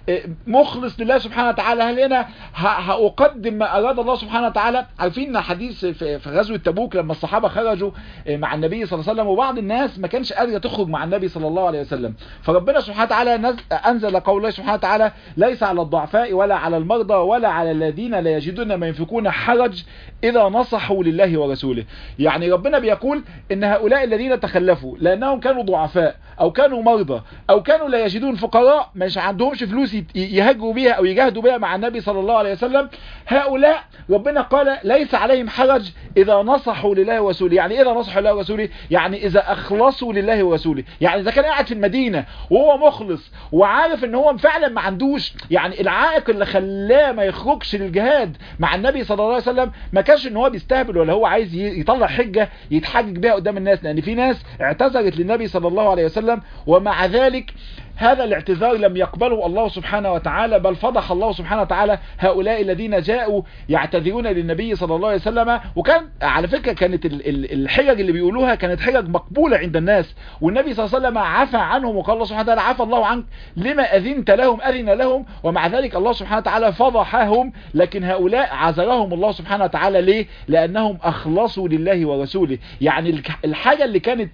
مخلص لله سبحانه وتعالى هل هنا هأقدم ما أراد الله سبحانه وتعالى عارفين حديث في غزوة تبوك لما الصحابة خرجوا مع النبي صلى الله عليه وسلم وبعض الناس ما كانش قادرة تخرج مع النبي صلى الله عليه وسلم فربنا سبحانه وتعالى أنزل قول الله سبحانه وتعالى ليس على الضعفاء ولا على المرضى ولا على الذين لا يجدون ما ينفقون حرج إذا نصحوا لله ورسوله يعني ربنا بيقول إن هؤلاء الذين تخلفوا لأنهم كانوا ضعفاء أو كانوا مرضى أو كانوا لا يجدون فقراء مش عندهمش فلوس يهاجروا بيها أو يجاهدوا بها مع النبي صلى الله عليه وسلم هؤلاء ربنا قال ليس عليهم حرج إذا نصحوا لله ورسوله يعني إذا نصحوا لله ورسوله يعني إذا أخلصوا لله ورسوله يعني إذا كان قاعد في المدينة وهو مخلص وعارف إن هو فعلا ما عندوش يعني العائق اللي خلاه ما يخرجش للجهاد مع النبي صلى الله عليه وسلم ما كانش إن هو بيستهبل ولا هو عايز يطلع حجة يتحجج بها قدام الناس لأن في ناس اعتذرت للنبي صلى الله عليه وسلم ومع ذلك هذا الاعتذار لم يقبله الله سبحانه وتعالى بل فضح الله سبحانه وتعالى هؤلاء الذين جاءوا يعتذرون للنبي صلى الله عليه وسلم وكان على فكرة كانت الحجج اللي بيقولوها كانت حجج مقبولة عند الناس والنبي صلى الله عليه وسلم عفى عنهم وقال الله سبحانه وتعالى عفى الله عنك لما أذنت لهم أذن لهم ومع ذلك الله سبحانه وتعالى فضحهم لكن هؤلاء عذرهم الله سبحانه وتعالى ليه لأنهم أخلصوا لله ورسوله يعني الحاجة اللي كانت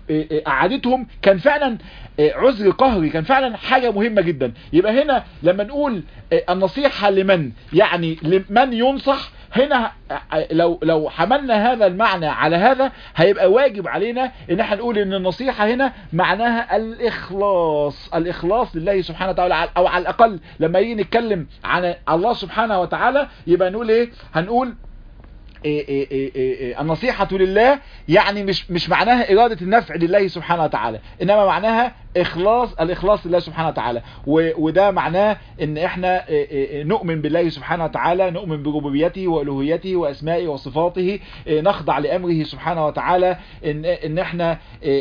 قعدتهم كان فعلا عذر قهري كان فعلا حاجة مهمة جدا يبقى هنا لما نقول النصيحة لمن يعني لمن ينصح هنا لو لو حملنا هذا المعنى على هذا هيبقى واجب علينا ان احنا نقول ان النصيحة هنا معناها الاخلاص الاخلاص لله سبحانه وتعالى او على الاقل لما يجي نتكلم عن الله سبحانه وتعالى يبقى نقول ايه هنقول إيه إيه إيه النصيحة لله يعني مش مش معناها إرادة النفع لله سبحانه وتعالى إنما معناها إخلاص الإخلاص لله سبحانه وتعالى وده معناه إن إحنا نؤمن بالله سبحانه وتعالى نؤمن بربوبيته وألوهيته وأسمائه وصفاته نخضع لأمره سبحانه وتعالى إن إن إحنا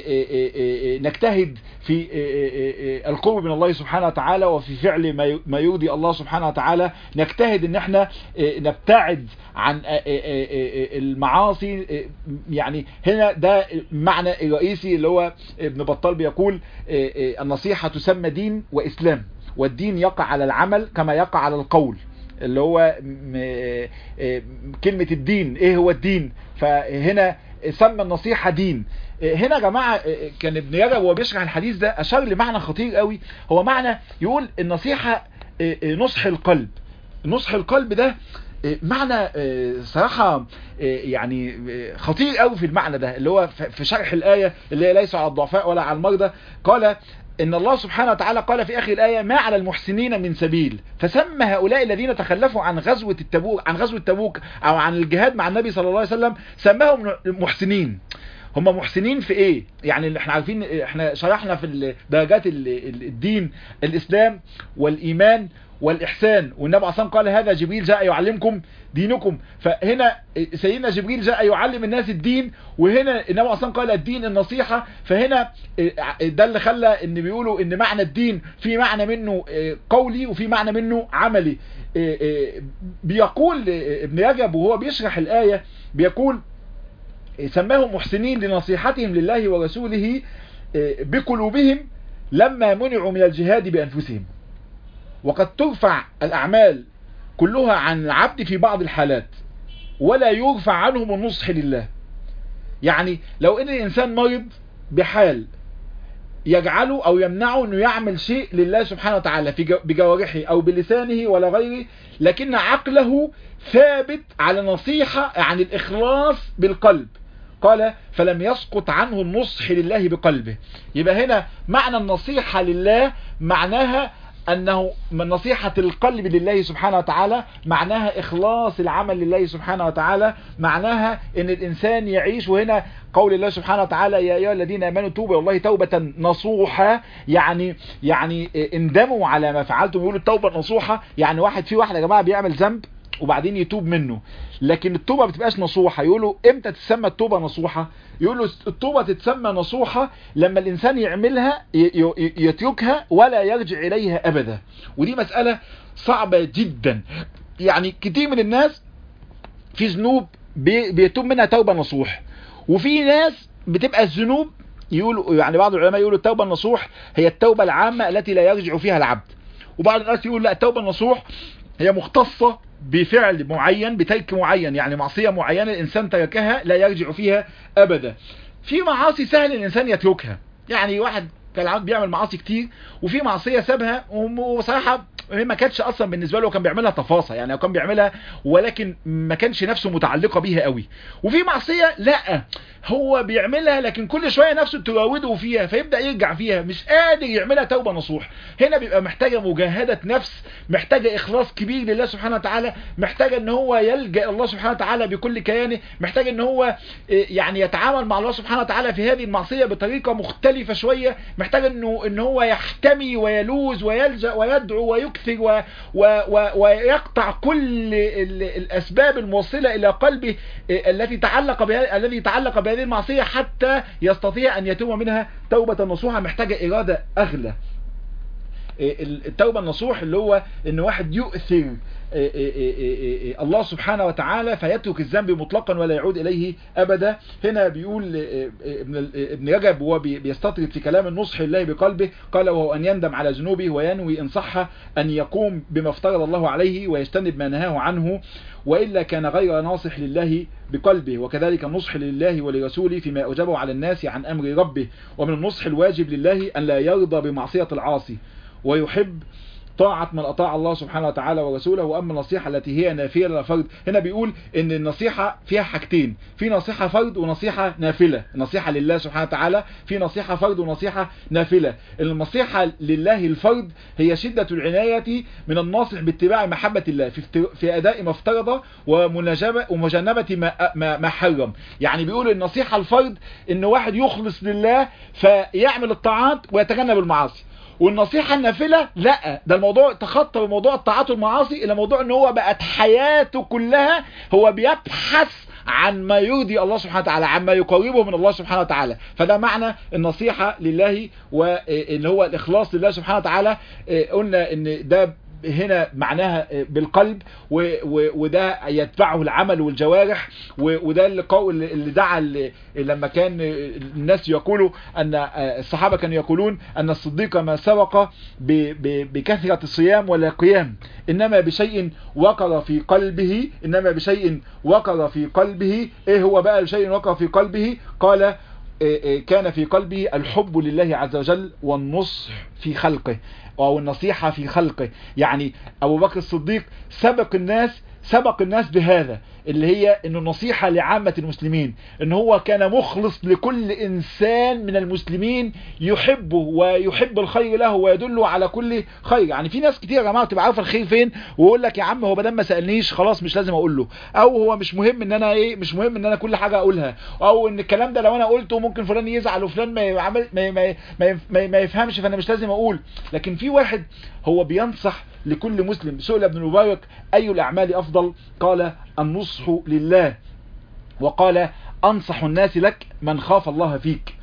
نجتهد في القرب من الله سبحانه وتعالى وفي فعل ما يرضي الله سبحانه وتعالى نجتهد إن إحنا نبتعد عن المعاصي يعني هنا ده معنى الرئيسي اللي هو ابن بطال بيقول النصيحة تسمى دين وإسلام والدين يقع على العمل كما يقع على القول اللي هو كلمة الدين ايه هو الدين فهنا سمى النصيحة دين هنا يا جماعة كان ابن رجب وهو بيشرح الحديث ده اشار لمعنى خطير قوي هو معنى يقول النصيحة نصح القلب نصح القلب ده معنى صراحة يعني خطير قوي في المعنى ده اللي هو في شرح الآية اللي هي ليس على الضعفاء ولا على المرضى قال إن الله سبحانه وتعالى قال في آخر الآية ما على المحسنين من سبيل فسمى هؤلاء الذين تخلفوا عن غزوة التبوك عن غزوة تبوك أو عن الجهاد مع النبي صلى الله عليه وسلم سماهم محسنين هم محسنين في ايه يعني احنا عارفين احنا شرحنا في درجات الدين الاسلام والايمان والإحسان والنبي عصام قال هذا جبريل جاء يعلمكم دينكم فهنا سيدنا جبريل جاء يعلم الناس الدين وهنا النبي عصام قال الدين النصيحة فهنا ده اللي خلى ان بيقولوا ان معنى الدين في معنى منه قولي وفي معنى منه عملي بيقول ابن رجب وهو بيشرح الآية بيقول سماهم محسنين لنصيحتهم لله ورسوله بقلوبهم لما منعوا من الجهاد بأنفسهم وقد ترفع الأعمال كلها عن العبد في بعض الحالات ولا يرفع عنهم النصح لله يعني لو ان الانسان مرض بحال يجعله او يمنعه انه يعمل شيء لله سبحانه وتعالى في بجوارحه او بلسانه ولا غيره لكن عقله ثابت على نصيحة عن الاخلاص بالقلب قال فلم يسقط عنه النصح لله بقلبه يبقى هنا معنى النصيحة لله معناها أنه من نصيحة القلب لله سبحانه وتعالى معناها إخلاص العمل لله سبحانه وتعالى معناها أن الإنسان يعيش وهنا قول الله سبحانه وتعالى يا أيها الذين آمنوا توبوا والله توبة نصوحة يعني يعني اندموا على ما فعلتم يقولوا التوبة نصوحة يعني واحد في واحد يا جماعة بيعمل ذنب وبعدين يتوب منه لكن التوبة ما بتبقاش نصوحة يقولوا امتى تسمى التوبة نصوحة يقولوا التوبة تتسمى نصوحة لما الانسان يعملها يتركها ولا يرجع اليها ابدا ودي مسألة صعبة جدا يعني كتير من الناس في ذنوب بيتوب منها توبة نصوح وفي ناس بتبقى الذنوب يقولوا يعني بعض العلماء يقولوا التوبة النصوح هي التوبة العامة التي لا يرجع فيها العبد وبعض الناس يقول لا التوبة النصوح هي مختصة بفعل معين بترك معين يعني معصية معينة الإنسان تركها لا يرجع فيها أبدا في معاصي سهل الإنسان يتركها يعني واحد كان بيعمل معاصي كتير وفي معصية سابها وصراحة ما كانتش اصلا بالنسبه له كان بيعملها تفاصيل يعني هو كان بيعملها ولكن ما كانش نفسه متعلقه بيها قوي وفي معصيه لا هو بيعملها لكن كل شويه نفسه تراوده فيها فيبدا يرجع فيها مش قادر يعملها توبه نصوح هنا بيبقى محتاجه مجاهده نفس محتاجه اخلاص كبير لله سبحانه وتعالى محتاجه ان هو يلجا الله سبحانه وتعالى بكل كيانه محتاج ان هو يعني يتعامل مع الله سبحانه وتعالى في هذه المعصيه بطريقه مختلفه شويه محتاج انه ان هو يحتمي ويلوز ويلجا ويدعو ويكثر و و و ويقطع كل الاسباب الموصله الى قلبه التي تعلق بها الذي تعلق بهذه المعصيه حتى يستطيع ان يتوب منها توبه نصوحه محتاجه اراده اغلى التوبه النصوح اللي هو ان واحد يؤثر الله سبحانه وتعالى فيترك الذنب مطلقا ولا يعود إليه أبدا هنا بيقول ابن رجب وهو بيستطرد في كلام النصح لله بقلبه قال وهو أن يندم على ذنوبه وينوي إن صح أن يقوم بما افترض الله عليه ويجتنب ما نهاه عنه وإلا كان غير ناصح لله بقلبه وكذلك النصح لله ولرسوله فيما أوجبه على الناس عن أمر ربه ومن النصح الواجب لله أن لا يرضى بمعصية العاصي ويحب طاعة من أطاع الله سبحانه وتعالى ورسوله وأما النصيحة التي هي نافلة لا فرض هنا بيقول إن النصيحة فيها حاجتين في نصيحة فرض ونصيحة نافلة النصيحة لله سبحانه وتعالى في نصيحة فرض ونصيحة نافلة النصيحة لله الفرض هي شدة العناية من الناصح باتباع محبة الله في, في أداء ما افترض ومجنبة ما, ما, ما حرم يعني بيقول النصيحة الفرض إن واحد يخلص لله فيعمل الطاعات ويتجنب المعاصي والنصيحة النافلة لا ده الموضوع تخطى بموضوع الطاعات والمعاصي الى موضوع ان هو بقت حياته كلها هو بيبحث عن ما يرضي الله سبحانه وتعالى عن ما يقربه من الله سبحانه وتعالى فده معنى النصيحة لله وان هو الاخلاص لله سبحانه وتعالى قلنا ان ده هنا معناها بالقلب وده يتبعه العمل والجوارح وده اللقاء اللي دعا لما كان الناس يقولوا ان الصحابة كانوا يقولون ان الصديق ما سبق بكثرة الصيام ولا قيام انما بشيء وقر في قلبه انما بشيء وقر في قلبه ايه هو بقى بشيء وقر في قلبه قال كان في قلبه الحب لله عز وجل والنصح في خلقه او النصيحة في خلقه يعني ابو بكر الصديق سبق الناس سبق الناس بهذا اللي هي انه نصيحة لعامة المسلمين ان هو كان مخلص لكل انسان من المسلمين يحبه ويحب الخير له ويدله على كل خير يعني في ناس كتير يا جماعة بتبقى عارفة الخير فين ويقول لك يا عم هو بدل ما سألنيش خلاص مش لازم اقول له او هو مش مهم ان انا ايه مش مهم ان انا كل حاجة اقولها او ان الكلام ده لو انا قلته ممكن فلان يزعل وفلان ما يعمل ما, ما, ما, ما, ما يفهمش فانا مش لازم اقول لكن في واحد هو بينصح لكل مسلم سئل ابن المبارك اي الاعمال افضل قال النصح لله وقال انصح الناس لك من خاف الله فيك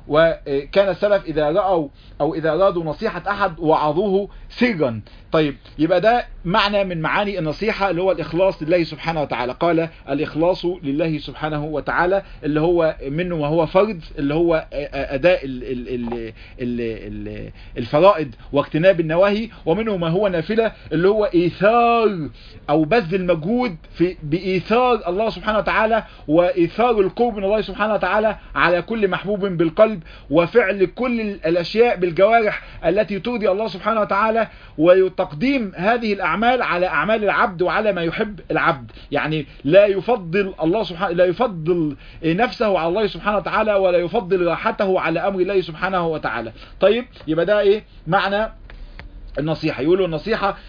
وكان السلف اذا رأوا او اذا ارادوا نصيحة احد وعظوه سرا طيب يبقى ده معنى من معاني النصيحة اللي هو الاخلاص لله سبحانه وتعالى قال الاخلاص لله سبحانه وتعالى اللي هو منه ما هو فرض اللي هو اداء ال ال ال ال ال الفرائض واجتناب النواهي ومنه ما هو نافلة اللي هو ايثار او بذل المجهود في بايثار الله سبحانه وتعالى وايثار القرب من الله سبحانه وتعالى على كل محبوب بالقلب وفعل كل الاشياء بالجوارح التي ترضي الله سبحانه وتعالى وتقديم هذه الأعمال على أعمال العبد وعلى ما يحب العبد يعني لا يفضل الله سبحانه لا يفضل نفسه على الله سبحانه وتعالى ولا يفضل راحته على أمر الله سبحانه وتعالى طيب يبقى ده إيه معنى النصيحة يقولوا النصيحة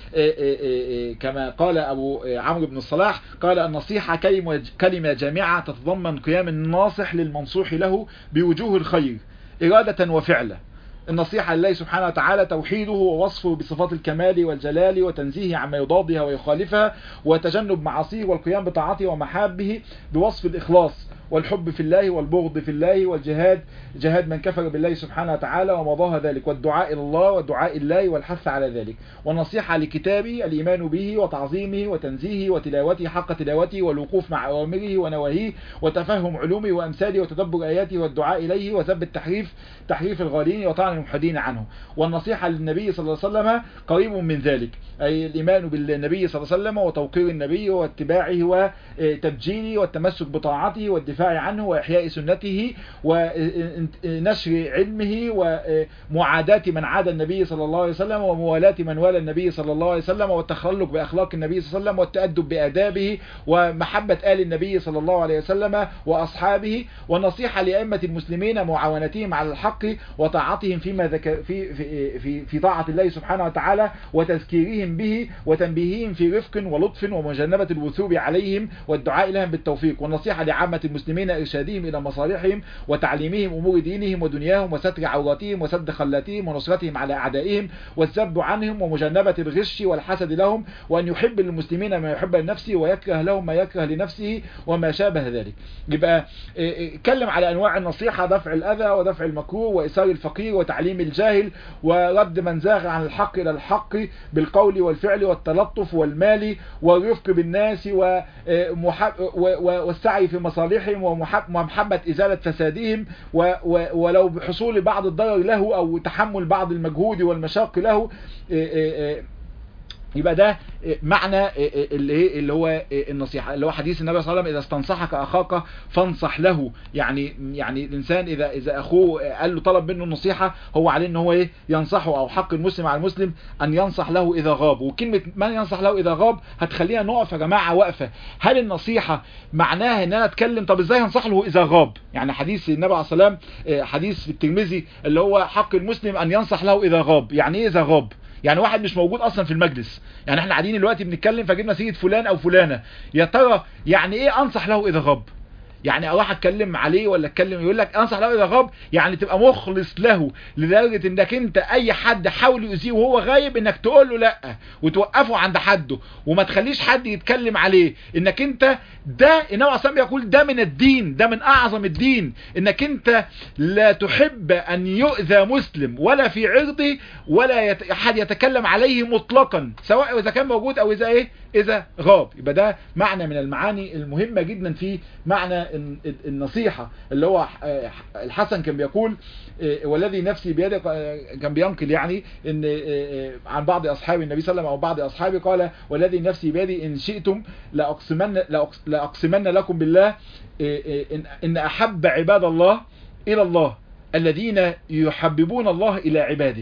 كما قال أبو عمرو بن الصلاح قال النصيحة كلمة جامعة تتضمن قيام الناصح للمنصوح له بوجوه الخير إرادة وفعلا النصيحة لله سبحانه وتعالى توحيده ووصفه بصفات الكمال والجلال وتنزيهه عما يضادها ويخالفها وتجنب معاصيه والقيام بطاعته ومحابه بوصف الإخلاص والحب في الله والبغض في الله والجهاد جهاد من كفر بالله سبحانه وتعالى ومضاها ذلك والدعاء إلى الله ودعاء الله والحث على ذلك والنصيحة لكتابه الإيمان به وتعظيمه وتنزيهه وتلاوته حق تلاوته والوقوف مع أوامره ونواهيه وتفهم علومه وأمثاله وتدبر آياته والدعاء إليه وسب التحريف تحريف الغالين وطعن المحدين عنه والنصيحة للنبي صلى الله عليه وسلم قريب من ذلك أي الإيمان بالنبي صلى الله عليه وسلم وتوقير النبي واتباعه وتبجيله والتمسك بطاعته والدفاع عنه وإحياء سنته ونشر علمه ومعاداة من عاد النبي صلى الله عليه وسلم وموالاة من والى النبي صلى الله عليه وسلم والتخلق بأخلاق النبي صلى الله عليه وسلم والتأدب بآدابه ومحبة آل النبي صلى الله عليه وسلم وأصحابه والنصيحة لأئمة المسلمين معاونتهم على الحق وطاعتهم فيما ذكر في في في, في طاعة الله سبحانه وتعالى وتذكيرهم به وتنبيههم في رفق ولطف ومجنبة الوثوب عليهم والدعاء لهم بالتوفيق والنصيحة لعامة المسلمين إرشادهم إلى مصالحهم وتعليمهم أمور دينهم ودنياهم وستر عوراتهم وسد خلاتهم ونصرتهم على أعدائهم والذب عنهم ومجنبة الغش والحسد لهم وأن يحب للمسلمين ما يحب لنفسه ويكره لهم ما يكره لنفسه وما شابه ذلك يبقى اتكلم على أنواع النصيحة دفع الأذى ودفع المكروه وإيثار الفقير وتعليم الجاهل ورد من زاغ عن الحق إلى الحق بالقول والفعل والتلطف والمال والرفق بالناس والسعي في مصالحهم ومحبة إزالة فسادهم ولو بحصول بعض الضرر له أو تحمل بعض المجهود والمشاق له يبقى ده معنى اللي اللي هو النصيحه اللي هو حديث النبي صلى الله عليه وسلم اذا استنصحك اخاك فانصح له يعني يعني الانسان اذا اذا اخوه قال له طلب منه النصيحه هو عليه ان هو ايه ينصحه او حق المسلم على المسلم ان ينصح له اذا غاب وكلمه من ينصح له اذا غاب هتخلينا نقف يا جماعه وقفه هل النصيحه معناها ان انا اتكلم طب ازاي هنصح له اذا غاب يعني حديث النبي عليه الصلاه والسلام حديث في الترمذي اللي هو حق المسلم ان ينصح له اذا غاب يعني ايه اذا غاب يعني واحد مش موجود اصلا في المجلس يعني احنا قاعدين دلوقتي بنتكلم فجبنا سيره فلان او فلانه يا ترى يعني ايه انصح له اذا غاب يعني اروح اتكلم عليه ولا اتكلم يقول لك انصح له اذا غاب يعني تبقى مخلص له لدرجه انك انت اي حد حاول يؤذيه وهو غايب انك تقول له لا وتوقفه عند حده وما تخليش حد يتكلم عليه انك انت ده النبي عليه الصلاه يقول ده من الدين ده من اعظم الدين انك انت لا تحب ان يؤذى مسلم ولا في عرضه ولا يت... احد يتكلم عليه مطلقا سواء اذا كان موجود او اذا ايه اذا غاب يبقى ده معنى من المعاني المهمة جدا في معنى النصيحة اللي هو الحسن كان بيقول والذي نفسي بيده كان بينقل يعني ان عن بعض اصحاب النبي صلى الله عليه وسلم او بعض اصحابه قال والذي نفسي بيدي ان شئتم لاقسمن لاقسمن لكم بالله ان ان احب عباد الله الى الله الذين يحببون الله الى عباده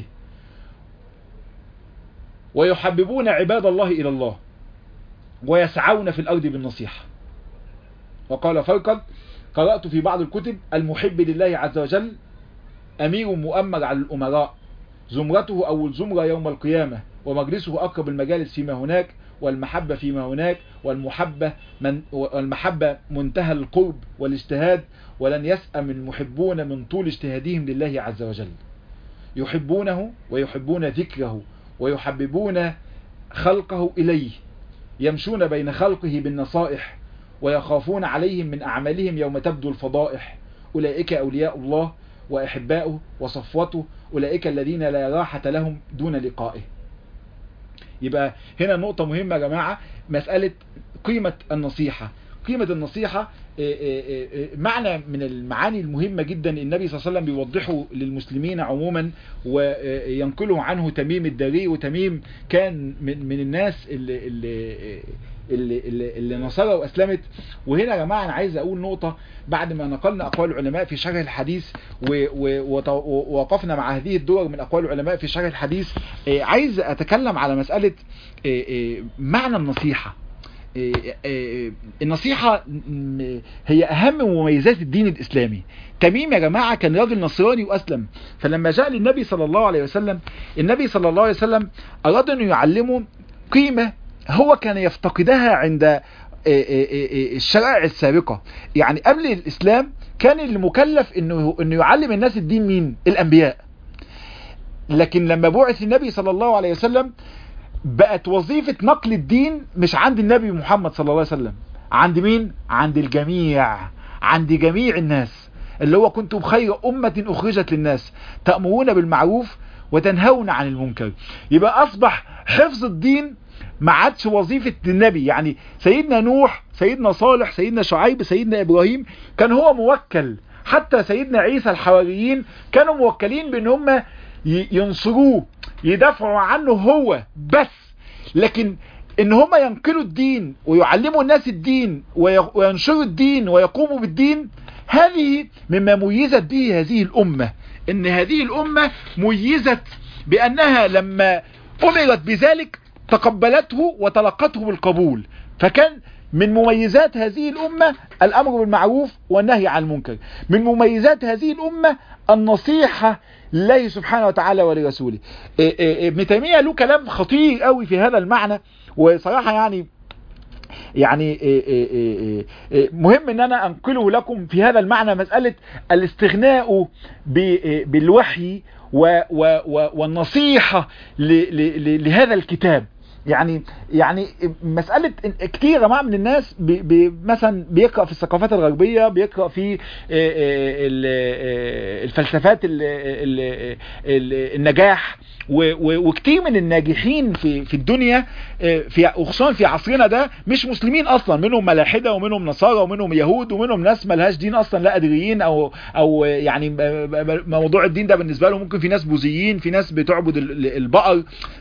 ويحببون عباد الله الى الله ويسعون في الأرض بالنصيحة وقال فرقد قرأت في بعض الكتب المحب لله عز وجل أمير مؤمر على الأمراء زمرته أول زمرة يوم القيامة ومجلسه أقرب المجالس فيما هناك والمحبة فيما هناك والمحبة من والمحبة منتهى القرب والاجتهاد ولن يسأم المحبون من طول اجتهادهم لله عز وجل يحبونه ويحبون ذكره ويحببون خلقه إليه يمشون بين خلقه بالنصائح ويخافون عليهم من أعمالهم يوم تبدو الفضائح أولئك أولياء الله وأحباؤه وصفوته أولئك الذين لا راحة لهم دون لقائه يبقى هنا نقطة مهمة يا جماعة مسألة قيمة النصيحة قيمة النصيحة معنى من المعاني المهمة جدا النبي صلى الله عليه وسلم بيوضحه للمسلمين عموما وينقله عنه تميم الداري وتميم كان من, من الناس اللي, اللي اللي, اللي, اللي نصرها واسلمت وهنا يا جماعة انا عايز اقول نقطة بعد ما نقلنا اقوال العلماء في شرح الحديث ووقفنا مع هذه الدور من اقوال العلماء في شرح الحديث عايز اتكلم على مسألة معنى النصيحة النصيحة هي أهم مميزات الدين الإسلامي تميم يا جماعة كان راجل نصراني وأسلم فلما جاء للنبي صلى الله عليه وسلم النبي صلى الله عليه وسلم أراد أن يعلمه قيمة هو كان يفتقدها عند الشرائع السابقة يعني قبل الإسلام كان المكلف انه انه يعلم الناس الدين مين الانبياء لكن لما بعث النبي صلى الله عليه وسلم بقت وظيفة نقل الدين مش عند النبي محمد صلى الله عليه وسلم عند مين عند الجميع عند جميع الناس اللي هو كنتم خير أمة أخرجت للناس تأمرون بالمعروف وتنهون عن المنكر يبقى أصبح حفظ الدين ما عادش وظيفة النبي يعني سيدنا نوح سيدنا صالح سيدنا شعيب سيدنا إبراهيم كان هو موكل حتى سيدنا عيسى الحواريين كانوا موكلين بان هم ينصروه يدافعوا عنه هو بس لكن ان هم ينقلوا الدين ويعلموا الناس الدين وينشروا الدين ويقوموا بالدين هذه مما ميزت به هذه الامة ان هذه الامة ميزت بانها لما امرت بذلك تقبلته وتلقته بالقبول فكان من مميزات هذه الأمة الأمر بالمعروف والنهي عن المنكر من مميزات هذه الأمة النصيحة لله سبحانه وتعالى ولرسوله ابن تيمية له كلام خطير قوي في هذا المعنى وصراحة يعني يعني مهم ان انا انقله لكم في هذا المعنى مسألة الاستغناء بالوحي والنصيحة لهذا الكتاب يعني يعني مسألة كتير يا جماعة من الناس بي بي مثلا بيقرأ في الثقافات الغربية بيقرأ في الفلسفات النجاح وكتير من الناجحين في في الدنيا في وخصوصا في عصرنا ده مش مسلمين اصلا منهم ملاحده ومنهم نصارى ومنهم يهود ومنهم ناس ملهاش دين اصلا لا ادريين او او يعني موضوع الدين ده بالنسبه لهم ممكن في ناس بوذيين في ناس بتعبد البقر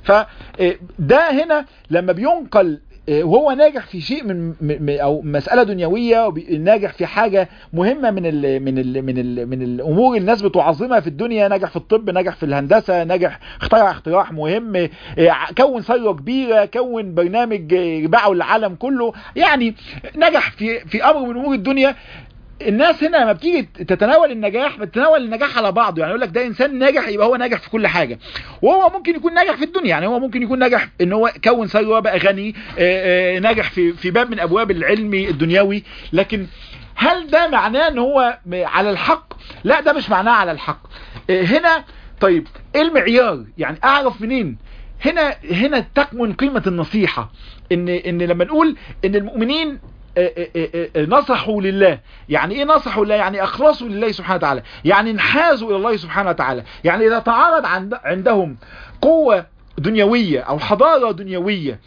فده هنا لما بينقل وهو ناجح في شيء من او مسألة دنيوية ناجح في حاجة مهمة من ال من ال من ال من الامور الناس بتعظمها في الدنيا ناجح في الطب ناجح في الهندسة ناجح اخترع اختراع مهم كون ثروة كبيرة كون برنامج باعه للعالم كله يعني نجح في في امر من امور الدنيا الناس هنا لما بتيجي تتناول النجاح بتتناول النجاح على بعضه يعني يقول لك ده انسان ناجح يبقى هو ناجح في كل حاجه وهو ممكن يكون ناجح في الدنيا يعني هو ممكن يكون ناجح ان هو كون ثروه بقى غني ناجح في في باب من ابواب العلم الدنيوي لكن هل ده معناه ان هو على الحق لا ده مش معناه على الحق هنا طيب ايه المعيار يعني اعرف منين هنا هنا تكمن قيمه النصيحه ان ان لما نقول ان المؤمنين نصحوا لله يعني ايه نصحوا لله يعني اخلصوا لله سبحانه وتعالى يعني انحازوا الى الله سبحانه وتعالى يعني اذا تعارض عند عندهم قوة دنيوية او حضارة دنيوية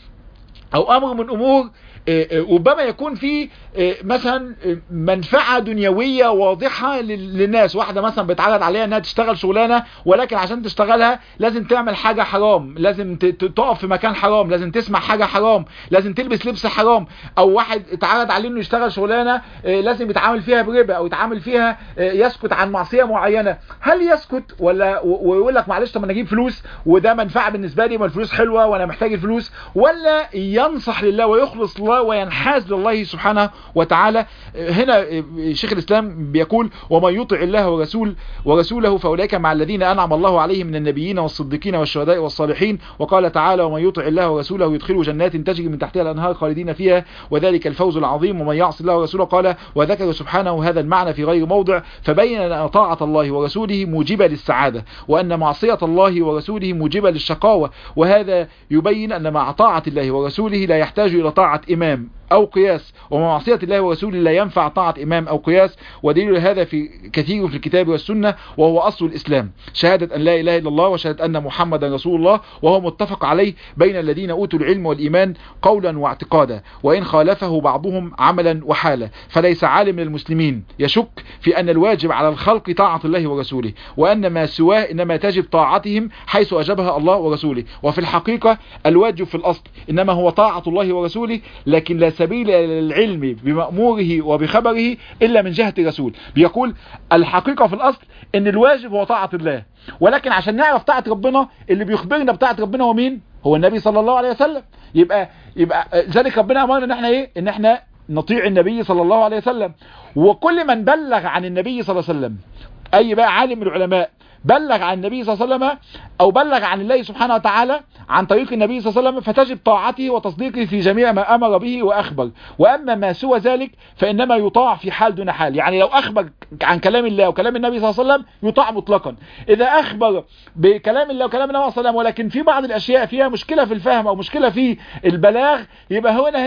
او امر من امور ربما يكون في مثلا منفعة دنيوية واضحة للناس واحدة مثلا بيتعرض عليها انها تشتغل شغلانة ولكن عشان تشتغلها لازم تعمل حاجة حرام لازم تقف في مكان حرام لازم تسمع حاجة حرام لازم تلبس لبس حرام او واحد اتعرض عليه انه يشتغل شغلانة لازم يتعامل فيها بربا او يتعامل فيها يسكت عن معصية معينة هل يسكت ولا ويقول لك معلش طب انا اجيب فلوس وده منفعة بالنسبة لي ما الفلوس حلوة وانا محتاج الفلوس ولا ينصح لله ويخلص الله وينحاز لله سبحانه وتعالى هنا شيخ الإسلام بيقول ومن يطع الله ورسول ورسوله فأولئك مع الذين أنعم الله عليهم من النبيين والصديقين والشهداء والصالحين وقال تعالى ومن يطع الله ورسوله يدخله جنات تجري من تحتها الأنهار خالدين فيها وذلك الفوز العظيم ومن يعص الله ورسوله قال وذكر سبحانه هذا المعنى في غير موضع فبين أن طاعة الله ورسوله موجبة للسعادة وأن معصية الله ورسوله موجبة للشقاوة وهذا يبين أن مع طاعة الله ورسوله لا يحتاج إلى طاعة إمام أو قياس ومعصية الله ورسوله لا ينفع طاعة إمام أو قياس ودليل هذا في كثير في الكتاب والسنة وهو أصل الإسلام شهادة أن لا إله إلا الله وشهادة أن محمدا رسول الله وهو متفق عليه بين الذين أوتوا العلم والإيمان قولا واعتقادا وإن خالفه بعضهم عملا وحالا فليس عالم من المسلمين يشك في أن الواجب على الخلق طاعة الله ورسوله وأن ما سواه إنما تجب طاعتهم حيث أجبها الله ورسوله وفي الحقيقة الواجب في الأصل إنما هو طاعة الله ورسوله لكن لا سبيل للعلم بمأموره وبخبره إلا من جهة الرسول بيقول الحقيقة في الأصل إن الواجب هو طاعة الله ولكن عشان نعرف طاعة ربنا اللي بيخبرنا بطاعة ربنا هو مين هو النبي صلى الله عليه وسلم يبقى يبقى ذلك ربنا أمرنا إن احنا إيه إن احنا نطيع النبي صلى الله عليه وسلم وكل من بلغ عن النبي صلى الله عليه وسلم أي بقى عالم من العلماء بلغ عن النبي صلى الله عليه وسلم او بلغ عن الله سبحانه وتعالى عن طريق النبي صلى الله عليه وسلم فتجب طاعته وتصديقه في جميع ما امر به واخبر واما ما سوى ذلك فانما يطاع في حال دون حال يعني لو اخبر عن كلام الله وكلام النبي صلى الله عليه وسلم يطاع مطلقا اذا اخبر بكلام الله وكلام النبي صلى الله عليه وسلم ولكن في بعض الاشياء فيها مشكلة في الفهم او مشكلة في البلاغ يبقى هنا هنا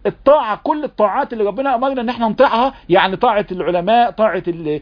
الطاعة كل الطاعات اللي ربنا امرنا ان احنا نطيعها يعني طاعة العلماء طاعة ال-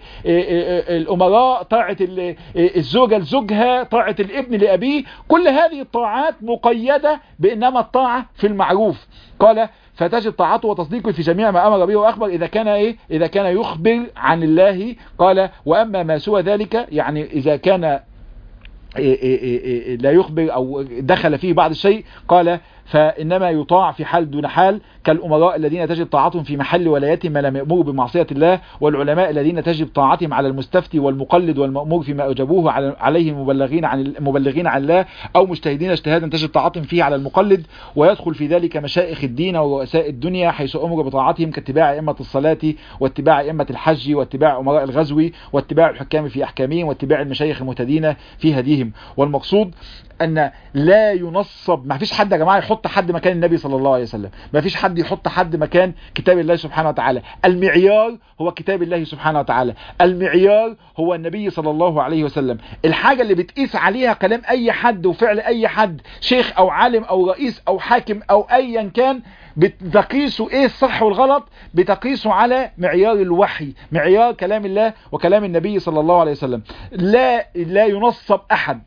الامراء طاعة ال- الزوجة لزوجها طاعة الابن لابيه كل هذه الطاعات مقيدة بانما الطاعة في المعروف قال فتجد طاعته وتصديقه في جميع ما امر به واخبر اذا كان ايه اذا كان يخبر عن الله قال واما ما سوى ذلك يعني اذا كان إيه إيه إيه لا يخبر او دخل فيه بعض الشيء قال فانما يطاع في حال دون حال كالامراء الذين تجب طاعتهم في محل ولايتهم ما لم يامروا بمعصيه الله والعلماء الذين تجب طاعتهم على المستفتي والمقلد والمامور فيما اوجبوه على- عليه مبلغين عن مبلغين عن الله او مجتهدين اجتهادا تجب طاعتهم فيه على المقلد ويدخل في ذلك مشايخ الدين ورؤساء الدنيا حيث امر بطاعتهم كاتباع ائمه الصلاه واتباع ائمه الحج واتباع امراء الغزو واتباع الحكام في احكامهم واتباع المشايخ المهتدين في هديهم والمقصود ان لا ينصب ما فيش حد يا جماعه يحط حد مكان النبي صلى الله عليه وسلم ما فيش حد يحط حد مكان كتاب الله سبحانه وتعالى المعيار هو كتاب الله سبحانه وتعالى المعيار هو النبي صلى الله عليه وسلم الحاجه اللي بتقيس عليها كلام اي حد وفعل اي حد شيخ او عالم او رئيس او حاكم او ايا كان بتقيسوا ايه الصح والغلط بتقيسوا على معيار الوحي معيار كلام الله وكلام النبي صلى الله عليه وسلم لا لا ينصب احد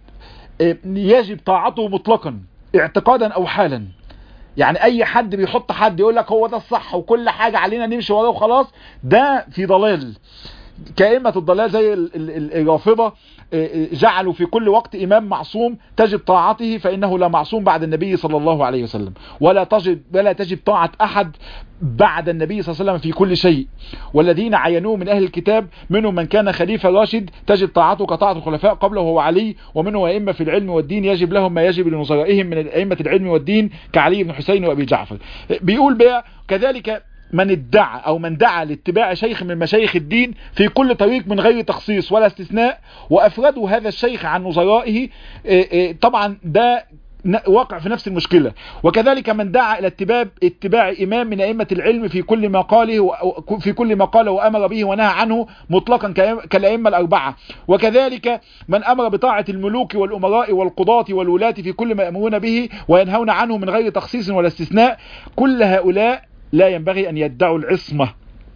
يجب طاعته مطلقا اعتقادا او حالا يعني اي حد بيحط حد يقول لك هو ده الصح وكل حاجة علينا نمشي وراه وخلاص ده في ضلال كائمة الضلال زي ال- ال- ال- الرافضة آه، جعلوا في كل وقت إمام معصوم تجب طاعته فإنه لا معصوم بعد النبي صلى الله عليه وسلم ولا تجب ولا تجب طاعة أحد بعد النبي صلى الله عليه وسلم في كل شيء والذين عينوه من أهل الكتاب منهم من كان خليفة راشد تجب طاعته كطاعة الخلفاء قبله وهو علي ومنه أئمة في العلم والدين يجب لهم ما يجب لنظرائهم من أئمة العلم والدين كعلي بن حسين وأبي جعفر بيقول بقى كذلك من ادعى او من دعا لاتباع شيخ من مشايخ الدين في كل طريق من غير تخصيص ولا استثناء وافردوا هذا الشيخ عن نظرائه إيه إيه طبعا ده ن- واقع في نفس المشكلة وكذلك من دعا الى اتباع اتباع امام من ائمة العلم في كل ما قاله و- في كل ما قاله وامر به ونهى عنه مطلقا كأئم- كالائمة الاربعة وكذلك من امر بطاعة الملوك والامراء والقضاة والولاة في كل ما يامرون به وينهون عنه من غير تخصيص ولا استثناء كل هؤلاء لا ينبغي ان يدعوا العصمة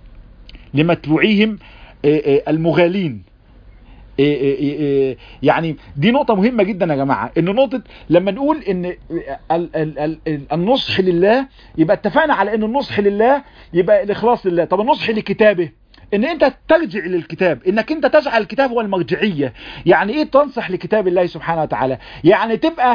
لمتبوعيهم آه، آه، المغالين آه، آه، آه، يعني دي نقطة مهمة جدا يا جماعة ان نقطة لما نقول ان ال- ال- ال- ال- النصح لله يبقى اتفقنا على ان النصح لله يبقى الاخلاص لله طب النصح لكتابه ان انت ترجع للكتاب انك انت تجعل الكتاب هو المرجعية يعني ايه تنصح لكتاب الله سبحانه وتعالى يعني تبقى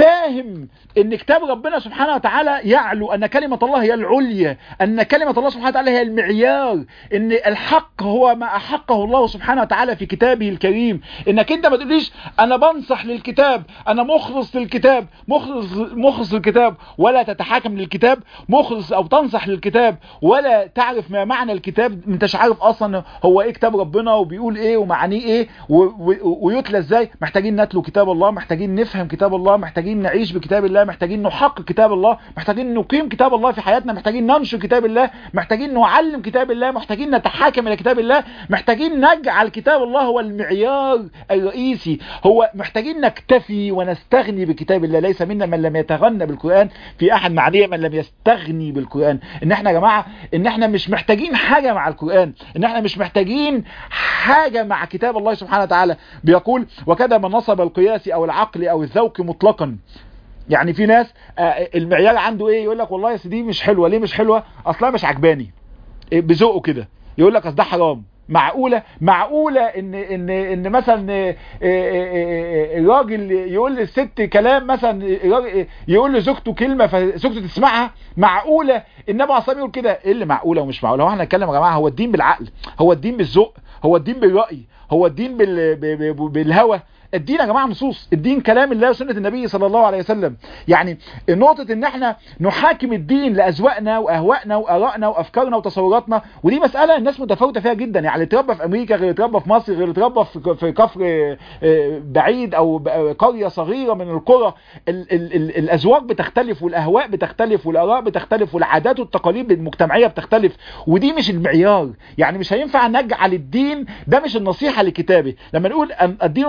فاهم ان كتاب ربنا سبحانه وتعالى يعلو ان كلمة الله هي العليا ان كلمة الله سبحانه وتعالى هي المعيار ان الحق هو ما احقه الله سبحانه وتعالى في كتابه الكريم انك انت ما تقوليش انا بنصح للكتاب انا مخلص للكتاب مخلص مخلص للكتاب ولا تتحاكم للكتاب مخلص او تنصح للكتاب ولا تعرف ما معنى الكتاب انت مش عارف اصلا هو ايه كتاب ربنا وبيقول ايه ومعانيه ايه و- و- ويتلى ازاي محتاجين نتلو كتاب الله محتاجين نفهم كتاب الله محتاجين نعيش بكتاب الله محتاجين نحقق كتاب الله محتاجين نقيم كتاب الله في حياتنا محتاجين ننشر كتاب الله محتاجين نعلم كتاب الله محتاجين نتحاكم الى كتاب الله محتاجين نجعل كتاب الله هو المعيار الرئيسي هو محتاجين نكتفي ونستغني بكتاب الله ليس منا من لم يتغنى بالقرآن في احد معنيه من لم يستغني بالقرآن ان احنا يا جماعة ان احنا مش محتاجين حاجة مع القرآن ان احنا مش محتاجين حاجة مع كتاب الله سبحانه وتعالى بيقول وكذا من نصب القياس او العقل او الذوق مطلقا يعني في ناس آه، المعيار عنده ايه يقول لك والله يا سيدي مش حلوه ليه مش حلوه اصلا مش عجباني إيه، بذوقه كده يقول لك اصل ده حرام معقوله معقوله ان ان ان مثلا إيه، إيه، إيه، الراجل يقول للست كلام مثلا الراجل يقول لزوجته كلمه فزوجته تسمعها معقوله النبي عليه الصلاه يقول كده ايه اللي معقوله ومش معقوله هو احنا نتكلم يا جماعه هو الدين بالعقل هو الدين بالذوق هو الدين بالراي هو الدين بال... ب- ب- بالهوى الدين يا جماعه نصوص الدين كلام الله وسنه النبي صلى الله عليه وسلم يعني نقطه ان احنا نحاكم الدين لاذواقنا واهوائنا وارائنا وافكارنا وتصوراتنا ودي مساله الناس متفاوته فيها جدا يعني اللي اتربى في امريكا غير اللي اتربى في مصر غير اللي اتربى في في كفر آه، بعيد او ب- قريه صغيره من القرى ال- ال- ال- الاذواق بتختلف والاهواء بتختلف والاراء بتختلف والعادات والتقاليد المجتمعيه بتختلف ودي مش المعيار يعني مش هينفع نجعل الدين ده مش النصيحه لكتابه لما نقول أن- الدين النصيحه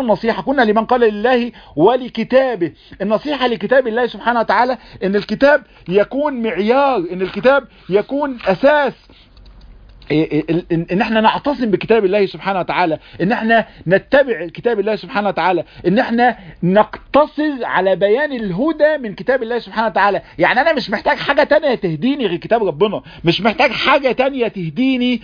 ينصحون لمن قال لله ولكتابه النصيحة لكتاب الله سبحانه وتعالى ان الكتاب يكون معيار ان الكتاب يكون اساس ان احنا نعتصم بكتاب الله سبحانه وتعالى ان احنا نتبع كتاب الله سبحانه وتعالى ان احنا نقتصر على بيان الهدى من كتاب الله سبحانه وتعالى يعني انا مش محتاج حاجة تانية تهديني غير كتاب ربنا مش محتاج حاجة تانية تهديني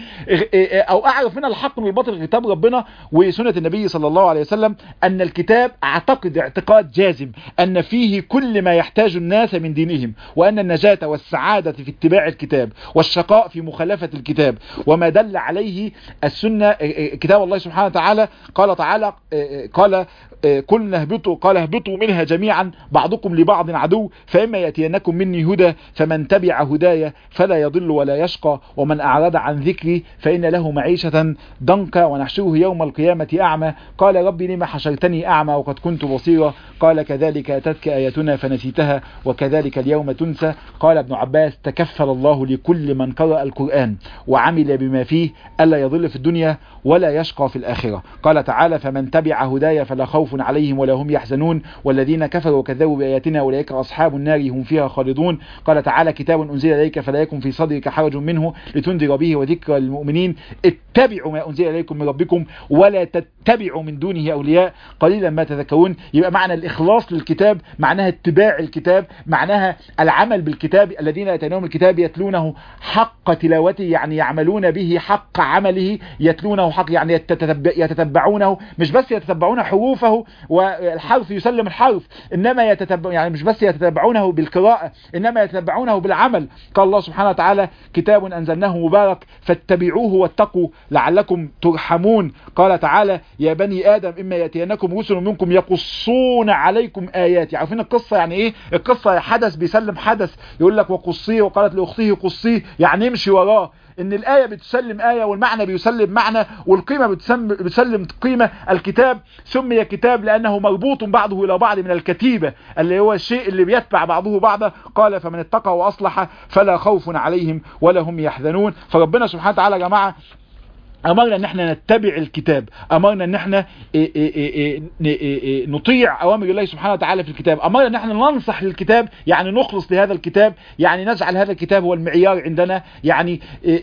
او اعرف منها الحق من الباطل غير كتاب ربنا وسنة النبي صلى الله عليه وسلم ان الكتاب اعتقد اعتقاد جازم ان فيه كل ما يحتاج الناس من دينهم وان النجاة والسعادة في اتباع الكتاب والشقاء في مخالفة الكتاب وما دل عليه السنة كتاب الله سبحانه وتعالى قال تعالى قال قلنا اهبطوا قال اهبطوا منها جميعا بعضكم لبعض عدو فإما يأتينكم مني هدى فمن تبع هدايا فلا يضل ولا يشقى ومن أعرض عن ذكري فإن له معيشة ضنكا ونحشره يوم القيامة أعمى قال ربي لما حشرتني أعمى وقد كنت بصيرا قال كذلك أتتك آياتنا فنسيتها وكذلك اليوم تنسى قال ابن عباس تكفل الله لكل من قرأ القرآن وعمل بما فيه ألا يضل في الدنيا ولا يشقى في الآخرة قال تعالى فمن تبع هدايا فلا خوف عليهم ولا هم يحزنون والذين كفروا وكذبوا بآياتنا أولئك أصحاب النار هم فيها خالدون قال تعالى كتاب أنزل إليك فلا يكن في صدرك حرج منه لتنذر به وذكرى للمؤمنين اتبعوا ما أنزل إليكم من ربكم ولا تتبعوا من دونه أولياء قليلا ما تذكرون يبقى معنى الإخلاص للكتاب معناها اتباع الكتاب معناها العمل بالكتاب الذين يتناهم الكتاب يتلونه حق تلاوته يعني يعملون به حق عمله يتلونه حق يعني يتتبعونه مش بس يتتبعون حروفه والحرف يسلم الحرف انما يتتبع يعني مش بس يتتبعونه بالقراءة انما يتتبعونه بالعمل قال الله سبحانه وتعالى كتاب انزلناه مبارك فاتبعوه واتقوا لعلكم ترحمون قال تعالى يا بني ادم اما ياتينكم رسل منكم يقصون عليكم اياتي عارفين القصة يعني ايه القصة حدث بيسلم حدث يقول لك وقصيه وقالت لاخته قصيه يعني امشي وراه ان الآية بتسلم آية والمعنى بيسلم معنى والقيمة بتسلم قيمة الكتاب سمي كتاب لأنه مربوط بعضه إلى بعض من الكتيبة اللي هو الشيء اللي بيتبع بعضه بعضا قال فمن اتقى وأصلح فلا خوف عليهم ولا هم يحزنون فربنا سبحانه وتعالى يا جماعة امرنا ان احنا نتبع الكتاب امرنا ان احنا إيه إيه إيه نطيع اوامر الله سبحانه وتعالى في الكتاب امرنا ان احنا ننصح للكتاب يعني نخلص لهذا الكتاب يعني نجعل هذا الكتاب هو المعيار عندنا يعني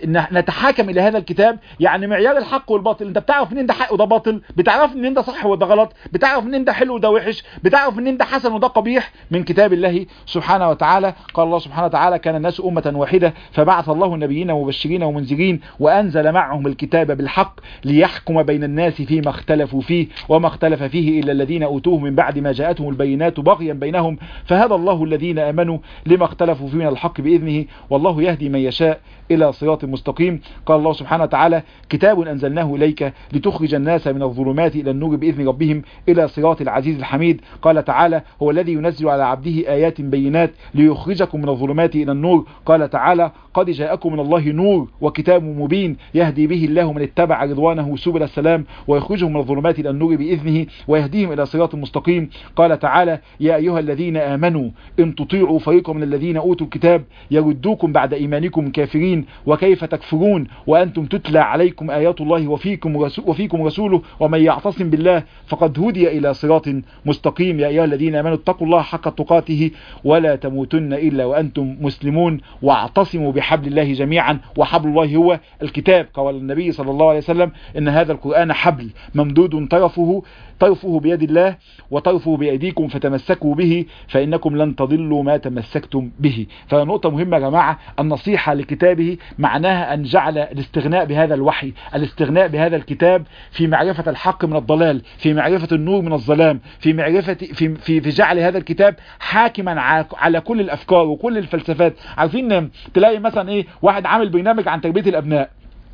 نتحاكم الى هذا الكتاب يعني معيار الحق والباطل انت بتعرف ان ده حق وده باطل بتعرف ان ده صح وده غلط بتعرف ان ده حلو وده وحش بتعرف ان ده حسن وده قبيح من كتاب الله سبحانه وتعالى قال الله سبحانه وتعالى كان الناس امة واحدة فبعث الله النبيين مبشرين ومنذرين وانزل معهم الكتاب بالحق ليحكم بين الناس فيما اختلفوا فيه وما اختلف فيه إلا الذين أوتوه من بعد ما جاءتهم البينات بغيا بينهم فهدى الله الذين آمنوا لما اختلفوا فيه من الحق بإذنه والله يهدي من يشاء إلى صراط مستقيم قال الله سبحانه وتعالى كتاب أنزلناه إليك لتخرج الناس من الظلمات إلى النور بإذن ربهم إلى صراط العزيز الحميد قال تعالى هو الذي ينزل على عبده آيات بينات ليخرجكم من الظلمات إلى النور قال تعالى قد جاءكم من الله نور وكتاب مبين يهدي به الله من اتبع رضوانه سبل السلام ويخرجهم من الظلمات إلى النور بإذنه ويهديهم إلى صراط مستقيم قال تعالى يا أيها الذين آمنوا إن تطيعوا فريقا من الذين أوتوا الكتاب يردوكم بعد إيمانكم كافرين وكيف تكفرون وأنتم تتلى عليكم آيات الله وفيكم, رسول وفيكم رسوله ومن يعتصم بالله فقد هدي إلى صراط مستقيم يا أيها الذين آمنوا اتقوا الله حق تقاته ولا تموتن إلا وأنتم مسلمون واعتصموا بحبل الله جميعا وحبل الله هو الكتاب قال النبي صلى الله عليه وسلم إن هذا القرآن حبل ممدود طرفه طرفه بيد الله وطرفه بأيديكم فتمسكوا به فإنكم لن تضلوا ما تمسكتم به فنقطة مهمة يا جماعة النصيحة لكتابه معناها أن جعل الاستغناء بهذا الوحي الاستغناء بهذا الكتاب في معرفة الحق من الضلال في معرفة النور من الظلام في معرفة في, في, في جعل هذا الكتاب حاكما على كل الأفكار وكل الفلسفات عارفين تلاقي مثلا ايه واحد عامل برنامج عن تربية الأبناء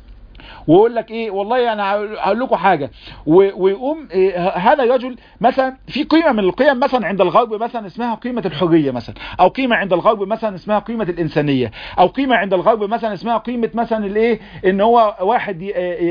ويقول لك ايه والله انا هقول لكم حاجه ويقوم إيه هذا الرجل مثلا في قيمه من القيم مثلا عند الغرب مثلا اسمها قيمه الحريه مثلا او قيمه عند الغرب مثلا اسمها قيمه الانسانيه او قيمه عند الغرب مثلا اسمها قيمه مثلا الايه ان هو واحد ي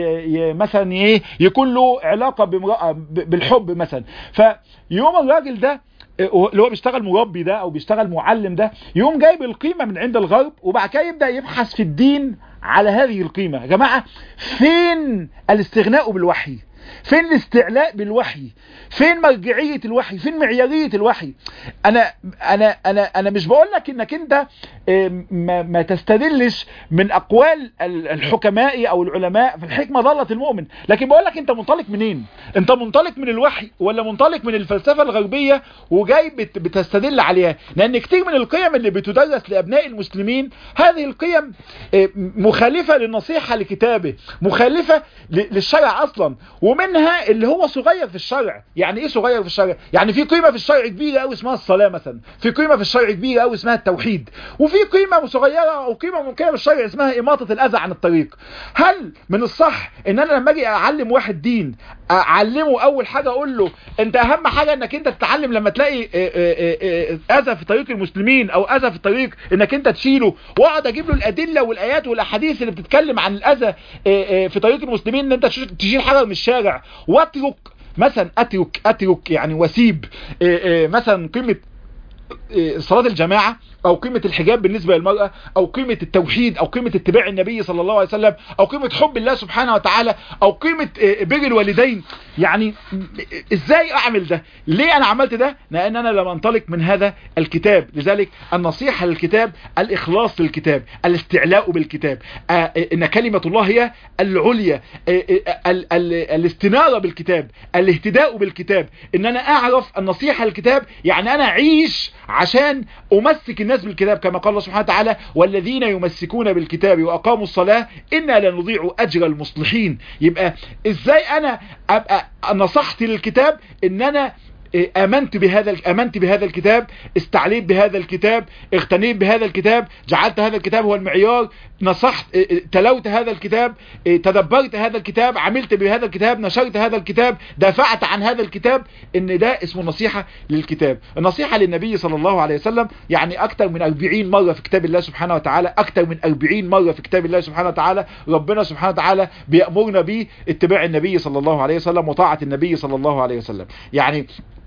ي مثلا ايه يكون له علاقه بامراه بالحب مثلا فيوم الراجل ده اللي هو بيشتغل مربي ده او بيشتغل معلم ده يقوم جايب القيمه من عند الغرب وبعد كده يبدا يبحث في الدين على هذه القيمه يا جماعه فين الاستغناء بالوحي فين الاستعلاء بالوحي فين مرجعية الوحي فين معيارية الوحي انا انا انا انا مش بقول لك انك انت ما, ما تستدلش من اقوال الحكماء او العلماء في الحكمة ضلت المؤمن لكن بقول لك انت منطلق منين انت منطلق من الوحي ولا منطلق من الفلسفة الغربية وجاي بتستدل عليها لان كتير من القيم اللي بتدرس لابناء المسلمين هذه القيم مخالفة للنصيحة لكتابه مخالفة للشرع اصلا ومنها اللي هو صغير في الشرع يعني ايه صغير في الشرع يعني في قيمة في الشرع كبيرة قوي اسمها الصلاة مثلا في قيمة في الشرع كبيرة قوي اسمها التوحيد وفي قيمة صغيرة او قيمة ممكنة في الشرع اسمها اماطة الاذى عن الطريق هل من الصح ان انا لما اجي اعلم واحد دين اعلمه اول حاجة اقول له انت اهم حاجة انك انت تتعلم لما تلاقي اذى في طريق المسلمين او اذى في طريق انك انت تشيله واقعد اجيب له الادلة والايات والاحاديث اللي بتتكلم عن الاذى في طريق المسلمين ان انت تشيل حجر من الشارع واترك مثلا اترك اترك يعني وسيب مثلا قيمة صلاة الجماعة او قيمة الحجاب بالنسبة للمرأة او قيمة التوحيد او قيمة اتباع النبي صلى الله عليه وسلم او قيمة حب الله سبحانه وتعالى او قيمة بر الوالدين يعني ازاي اعمل ده ليه انا عملت ده لان انا لم انطلق من هذا الكتاب لذلك النصيحة للكتاب الاخلاص للكتاب الاستعلاء بالكتاب ان كلمة الله هي العليا الاستنارة بالكتاب الاهتداء بالكتاب ان انا اعرف النصيحة للكتاب يعني انا اعيش عشان امسك الناس بالكتاب كما قال الله سبحانه وتعالى والذين يمسكون بالكتاب واقاموا الصلاة انا لا نضيع اجر المصلحين يبقى ازاي انا ابقى نصحت للكتاب ان انا امنت بهذا امنت بهذا الكتاب استعليت بهذا الكتاب اغتنيت بهذا الكتاب جعلت هذا الكتاب هو المعيار نصحت تلوت هذا الكتاب تدبرت هذا الكتاب عملت بهذا الكتاب نشرت هذا الكتاب دافعت عن هذا الكتاب ان ده اسمه نصيحة للكتاب النصيحة للنبي صلى الله عليه وسلم يعني اكتر من 40 مرة في كتاب الله سبحانه وتعالى اكتر من 40 مرة في كتاب الله سبحانه وتعالى ربنا سبحانه وتعالى بيأمرنا باتباع النبي صلى الله عليه وسلم وطاعة النبي صلى الله عليه وسلم يعني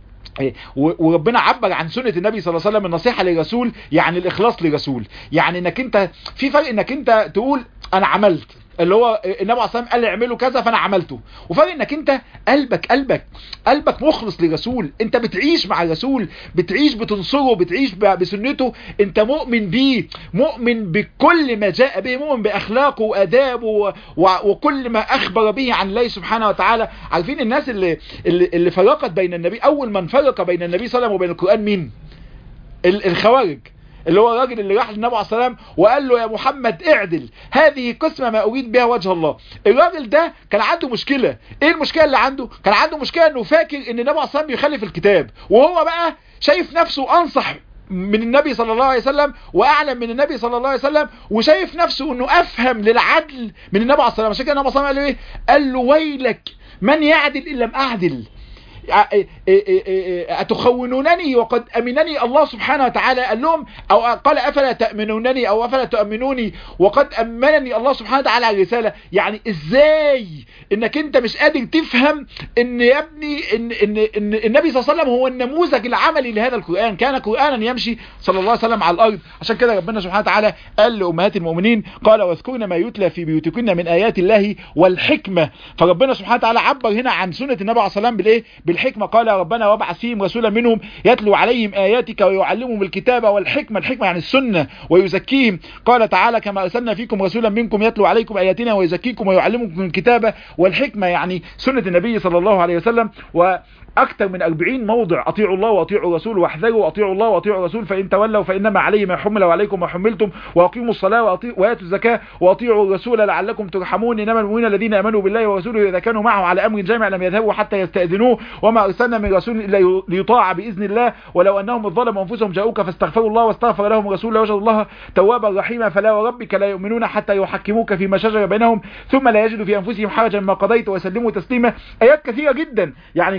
وربنا عبر عن سنة النبي صلى الله عليه وسلم النصيحة للرسول يعني الإخلاص للرسول يعني انك انت في فرق انك انت تقول انا عملت اللي هو النبي عليه الصلاه قال لي اعملوا كذا فانا عملته وفرق انك انت قلبك قلبك قلبك مخلص للرسول انت بتعيش مع الرسول بتعيش بتنصره بتعيش بسنته انت مؤمن بيه مؤمن بكل ما جاء به مؤمن باخلاقه وادابه وكل ما اخبر به عن الله سبحانه وتعالى عارفين الناس اللي اللي, اللي فرقت بين النبي اول من فرق بين النبي صلى الله عليه وسلم وبين القران مين الخوارج اللي هو الراجل اللي راح للنبي عليه السلام وقال له يا محمد اعدل هذه قسمة ما اريد بها وجه الله الراجل ده كان عنده مشكلة ايه المشكلة اللي عنده كان عنده مشكلة انه فاكر ان النبي عليه السلام بيخالف الكتاب وهو بقى شايف نفسه انصح من النبي صلى الله عليه وسلم واعلم من النبي صلى الله عليه وسلم وشايف نفسه انه افهم للعدل من النبي عليه السلام عشان كده النبي عليه السلام قال له ايه قال له ويلك من يعدل ان لم اعدل أتخونونني وقد أمنني الله سبحانه وتعالى قال لهم أو قال أفلا تأمنونني أو أفلا تؤمنوني وقد أمنني الله سبحانه وتعالى على الرسالة يعني إزاي إنك أنت مش قادر تفهم إن يا ابني إن, إن, إن النبي صلى الله عليه وسلم هو النموذج العملي لهذا القرآن كان قرآنا يمشي صلى الله عليه وسلم على الأرض عشان كده ربنا سبحانه وتعالى قال لأمهات المؤمنين قال واذكرن ما يتلى في بيوتكن من آيات الله والحكمة فربنا سبحانه وتعالى عبر هنا عن سنة النبي عليه الصلاة والسلام بالإيه بالحكمة قال ربنا وابعث فيهم رسولا منهم يتلو عليهم آياتك ويعلمهم الكتاب والحكمة الحكمة يعني السنة ويزكيهم قال تعالى كما أرسلنا فيكم رسولا منكم يتلو عليكم آياتنا ويزكيكم ويعلمكم الكتاب والحكمة يعني سنة النبي صلى الله عليه وسلم و أكثر من 40 موضع أطيعوا الله وأطيعوا الرسول واحذروا أطيعوا الله وأطيعوا الرسول فإن تولوا فإنما عليه ما حمل وعليكم ما حملتم وأقيموا الصلاة وآتوا الزكاة وأطيعوا الرسول لعلكم ترحمون إنما المؤمنون الذين آمنوا بالله ورسوله إذا كانوا معه على أمر جامع لم يذهبوا حتى يستأذنوه وما أرسلنا من رسول إلا ليطاع بإذن الله ولو أنهم ظلموا أنفسهم جاءوك فاستغفروا الله واستغفر لهم الرسول لوجدوا الله توابا رحيما فلا وربك لا يؤمنون حتى يحكموك فيما شجر بينهم ثم لا يجدوا في أنفسهم حرجا ما قضيت ويسلموا تسليما آيات كثيرة جدا يعني قال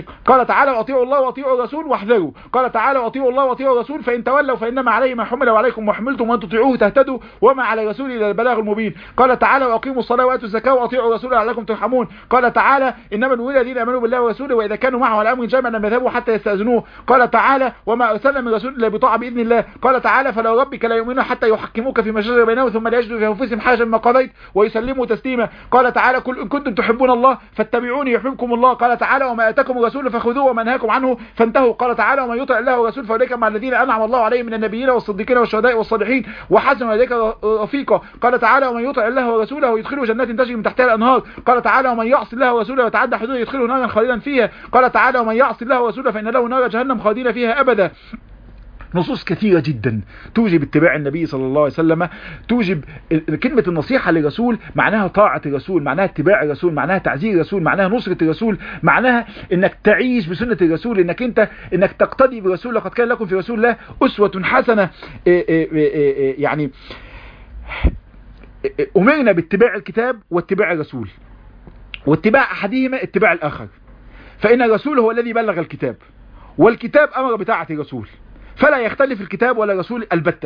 قال تعالى واطيعوا الله واطيعوا الرسول واحذروا قال تعالى واطيعوا الله واطيعوا الرسول فان تولوا فانما عليه ما حمل وعليكم ما حملتم وان تطيعوه تهتدوا وما على الرسول الا البلاغ المبين قال تعالى واقيموا الصلاه واتوا الزكاه واطيعوا الرسول لعلكم ترحمون قال تعالى انما الولي الذين امنوا بالله ورسوله واذا كانوا معه على امر جامع لم يذهبوا حتى يستاذنوه قال تعالى وما ارسلنا من رسول الا بطاعه باذن الله قال تعالى فلو ربك لا يؤمنون حتى يحكموك فيما شجر بينهم ثم لا يجدوا في انفسهم حاجه مما قضيت ويسلموا تسليما قال تعالى كل ان كنتم تحبون الله فاتبعوني يحببكم الله قال تعالى وما اتاكم الرسول فخذوه وما نهاكم عنه فانتهوا قال تعالى ومن يطع الله والرسول فاولئك مع الذين انعم الله عليهم من النبيين والصديقين والشهداء والصالحين وحسن اولئك رفيقا قال تعالى ومن يطع الله ورسوله يدخله جنات تجري من تحتها الانهار قال تعالى ومن يعص الله ورسوله ويتعدى حدوده يدخله نارا خالدا فيها قال تعالى ومن يعص الله ورسوله فان له نار جهنم خالدين فيها ابدا نصوص كثيرة جدا توجب اتباع النبي صلى الله عليه وسلم توجب كلمة النصيحة للرسول معناها طاعة الرسول معناها اتباع الرسول معناها تعزير الرسول معناها نصرة الرسول معناها انك تعيش بسنة الرسول انك انت انك تقتدي برسول لقد كان لكم في رسول الله اسوة حسنة يعني امرنا باتباع الكتاب واتباع الرسول واتباع احدهما اتباع الاخر فان الرسول هو الذي بلغ الكتاب والكتاب امر بطاعة الرسول فلا يختلف الكتاب ولا الرسول البتة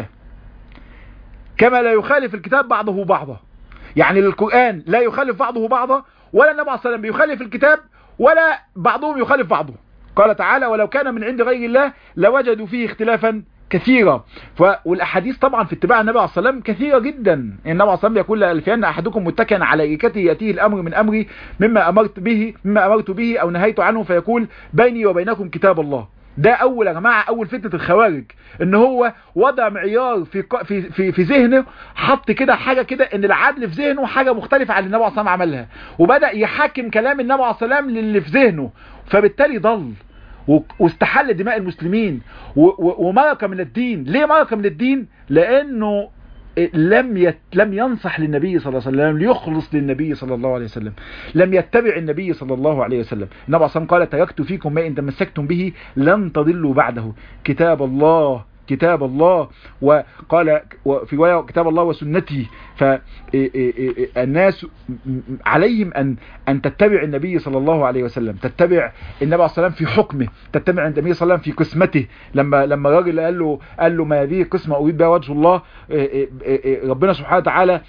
كما لا يخالف الكتاب بعضه بعضا يعني القرآن لا يخالف بعضه بعضا ولا النبي صلى الله عليه وسلم بيخالف الكتاب ولا بعضهم يخالف بعضه قال تعالى ولو كان من عند غير الله لوجدوا فيه اختلافا كثيرة ف... والأحاديث طبعا في اتباع النبي عليه الصلاة والسلام كثيرة جدا النبي عليه الصلاة والسلام يقول لألفين أحدكم متكئا على إيكته يأتيه الأمر من أمري مما أمرت به مما أمرت به أو نهيت عنه فيقول بيني وبينكم كتاب الله ده اول يا جماعه اول فتنه الخوارج ان هو وضع معيار في في في, في ذهنه حط كده حاجه كده ان العدل في ذهنه حاجه مختلفه عن اللي النبي عليه الصلاه عملها وبدا يحاكم كلام النبي عليه الصلاه للي في ذهنه فبالتالي ضل واستحل دماء المسلمين ومرق من الدين ليه مرق من الدين لانه لم يت... لم ينصح للنبي صلى الله عليه وسلم ليخلص للنبي صلى الله عليه وسلم لم يتبع النبي صلى الله عليه وسلم النبي صلى الله عليه وسلم قال تركت فيكم ما إن تمسكتم به لن تضلوا بعده كتاب الله كتاب الله وقال في رواية كتاب الله وسنتي فالناس عليهم أن أن تتبع النبي صلى الله عليه وسلم تتبع النبي صلى الله عليه وسلم في حكمه تتبع النبي صلى الله عليه وسلم في قسمته لما لما الراجل قال له قال له ما هذه قسمة أريد بها وجه الله ربنا سبحانه وتعالى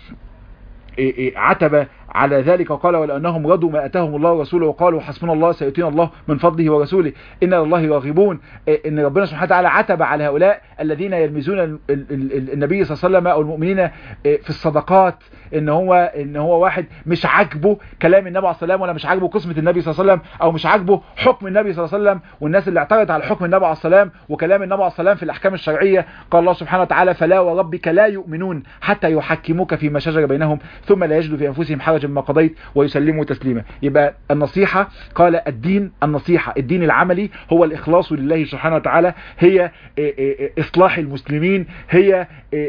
عتب على ذلك وقال ولأنهم رضوا ما أتاهم الله ورسوله وقالوا حسبنا الله سيؤتينا الله من فضله ورسوله إن الله راغبون إن ربنا سبحانه وتعالى عتب على هؤلاء الذين يلمزون النبي صلى الله عليه وسلم أو المؤمنين في الصدقات إن هو إن هو واحد مش عاجبه كلام النبي عليه الصلاة ولا مش عاجبه قسمة النبي صلى الله عليه وسلم أو مش عاجبه حكم النبي صلى الله عليه وسلم والناس اللي اعترضت على حكم النبي عليه الصلاة وكلام النبي عليه الصلاة في الأحكام الشرعية قال الله سبحانه وتعالى فلا وربك لا يؤمنون حتى يحكموك فيما شجر بينهم ثم لا يجدوا في أنفسهم حرجا ما قضيت ويسلموا تسليما يبقى النصيحة قال الدين النصيحة الدين العملي هو الإخلاص لله سبحانه وتعالى هي إصلاح المسلمين هي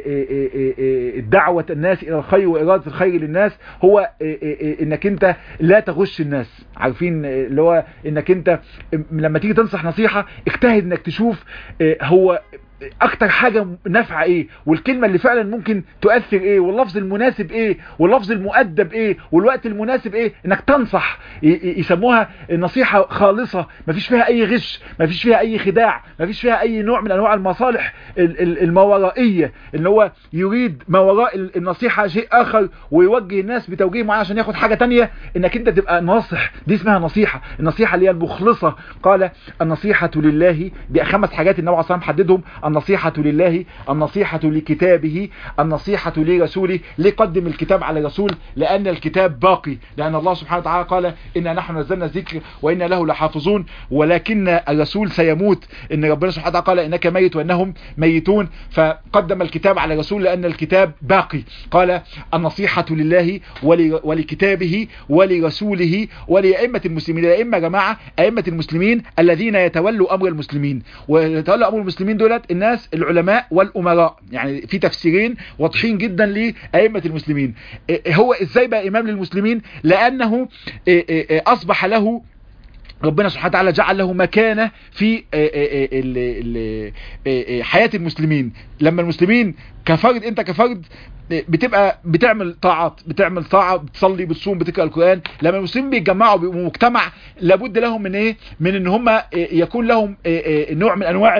دعوة الناس إلى الخير وإرادة الخير للناس هو إنك أنت لا تغش الناس عارفين اللي هو إنك أنت لما تيجي تنصح نصيحة اجتهد إنك تشوف هو اكتر حاجة نافعة ايه والكلمة اللي فعلا ممكن تؤثر ايه واللفظ المناسب ايه واللفظ المؤدب ايه والوقت المناسب ايه انك تنصح يسموها نصيحة خالصة مفيش فيها اي غش مفيش فيها اي خداع مفيش فيها اي نوع من انواع المصالح الماورائية ان هو يريد ما وراء النصيحة شيء اخر ويوجه الناس بتوجيه معين عشان ياخد حاجة تانية انك انت تبقى ناصح دي اسمها نصيحة النصيحة اللي هي المخلصة قال النصيحة لله دي خمس حاجات النبي عليه الصلاة والسلام حددهم النصيحة لله النصيحة لكتابه النصيحة لرسوله ليه قدم الكتاب على الرسول لأن الكتاب باقي لأن الله سبحانه وتعالى قال إنا نحن نزلنا الذكر وإنا له لحافظون ولكن الرسول سيموت إن ربنا سبحانه وتعالى قال إنك ميت وإنهم ميتون فقدم الكتاب على الرسول لأن الكتاب باقي قال النصيحة لله ولكتابه ولرسوله ولأئمة المسلمين الأئمة يا جماعة أئمة المسلمين الذين يتولوا أمر المسلمين ويتولوا أمر المسلمين دولت الناس العلماء والأمراء يعني في تفسيرين واضحين جدا لأئمة المسلمين هو ازاي بقى إمام للمسلمين لأنه أصبح له ربنا سبحانه وتعالى جعل له مكانة في حياة المسلمين لما المسلمين كفرد انت كفرد بتبقى بتعمل طاعات بتعمل طاعه بتصلي بتصوم بتقرا القران لما المسلمين بيتجمعوا بيبقوا مجتمع لابد لهم من ايه من ان هم يكون لهم نوع من انواع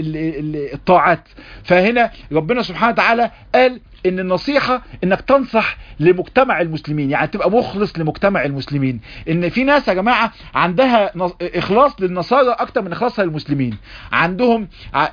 الطاعات فهنا ربنا سبحانه وتعالى قال ان النصيحة انك تنصح لمجتمع المسلمين يعني تبقى مخلص لمجتمع المسلمين ان في ناس يا جماعة عندها اخلاص للنصارى اكتر من اخلاصها للمسلمين عندهم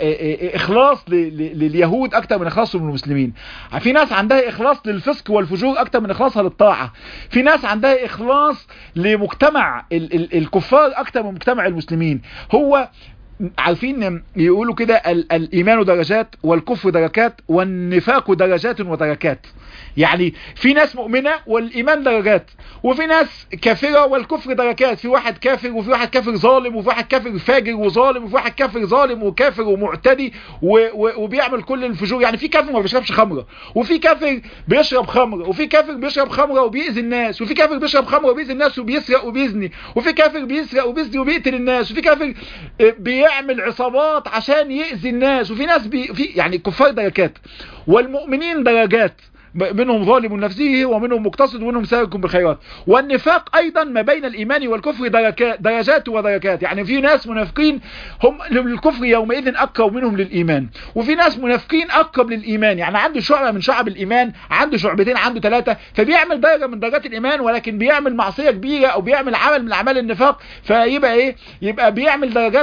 اخلاص لليهود اكتر من اخلاصهم للمسلمين في ناس عندها اخلاص للفسق والفجور اكتر من اخلاصها للطاعة في ناس عندها اخلاص لمجتمع الكفار اكتر من مجتمع المسلمين هو عارفين يقولوا كده الايمان درجات والكفر دركات والنفاق درجات ودركات يعني في ناس مؤمنة والايمان درجات وفي ناس كافرة والكفر دركات في واحد كافر وفي واحد كافر ظالم وفي واحد كافر فاجر وظالم وفي واحد كافر ظالم وكافر ومعتدي وبيعمل كل الفجور يعني في كافر ما بيشربش خمرة وفي كافر بيشرب خمرة وفي كافر بيشرب خمرة وبيأذي الناس وفي كافر بيشرب خمرة وبيأذي الناس وبيسرق وبيزني وفي كافر بيسرق وبيزني وبيقتل الناس وفي كافر بيعمل عصابات عشان يأذي الناس وفي ناس بي في يعني كفار درجات والمؤمنين درجات منهم ظالم نفسه ومنهم مقتصد ومنهم سابق بالخيرات والنفاق ايضا ما بين الايمان والكفر درجات ودرجات يعني في ناس منافقين هم للكفر يومئذ اقرب منهم للايمان وفي ناس منافقين اقرب للايمان يعني عنده شعبة من شعب الايمان عنده شعبتين عنده ثلاثة فبيعمل درجة من درجات الايمان ولكن بيعمل معصية كبيرة او بيعمل عمل من اعمال النفاق فيبقى ايه يبقى بيعمل درجات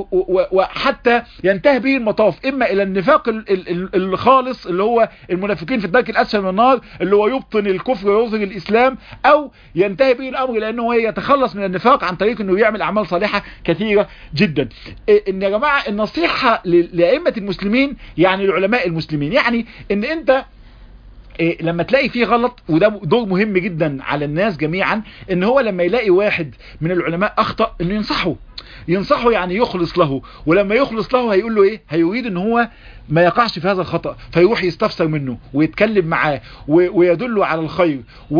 وحتى ينتهي به المطاف اما الى النفاق الخالص اللي هو المنافقين في الدرك الاسفل من النار اللي هو يبطن الكفر ويظهر الاسلام او ينتهي به الامر لانه يتخلص من النفاق عن طريق انه يعمل اعمال صالحة كثيرة جدا ان يا جماعة النصيحة لأئمة المسلمين يعني العلماء المسلمين يعني ان انت إيه لما تلاقي فيه غلط وده دور مهم جدا على الناس جميعا ان هو لما يلاقي واحد من العلماء اخطأ انه ينصحه ينصحه يعني يخلص له ولما يخلص له هيقول له ايه هيريد ان هو ما يقعش في هذا الخطأ فيروح يستفسر منه ويتكلم معاه ويدله على الخير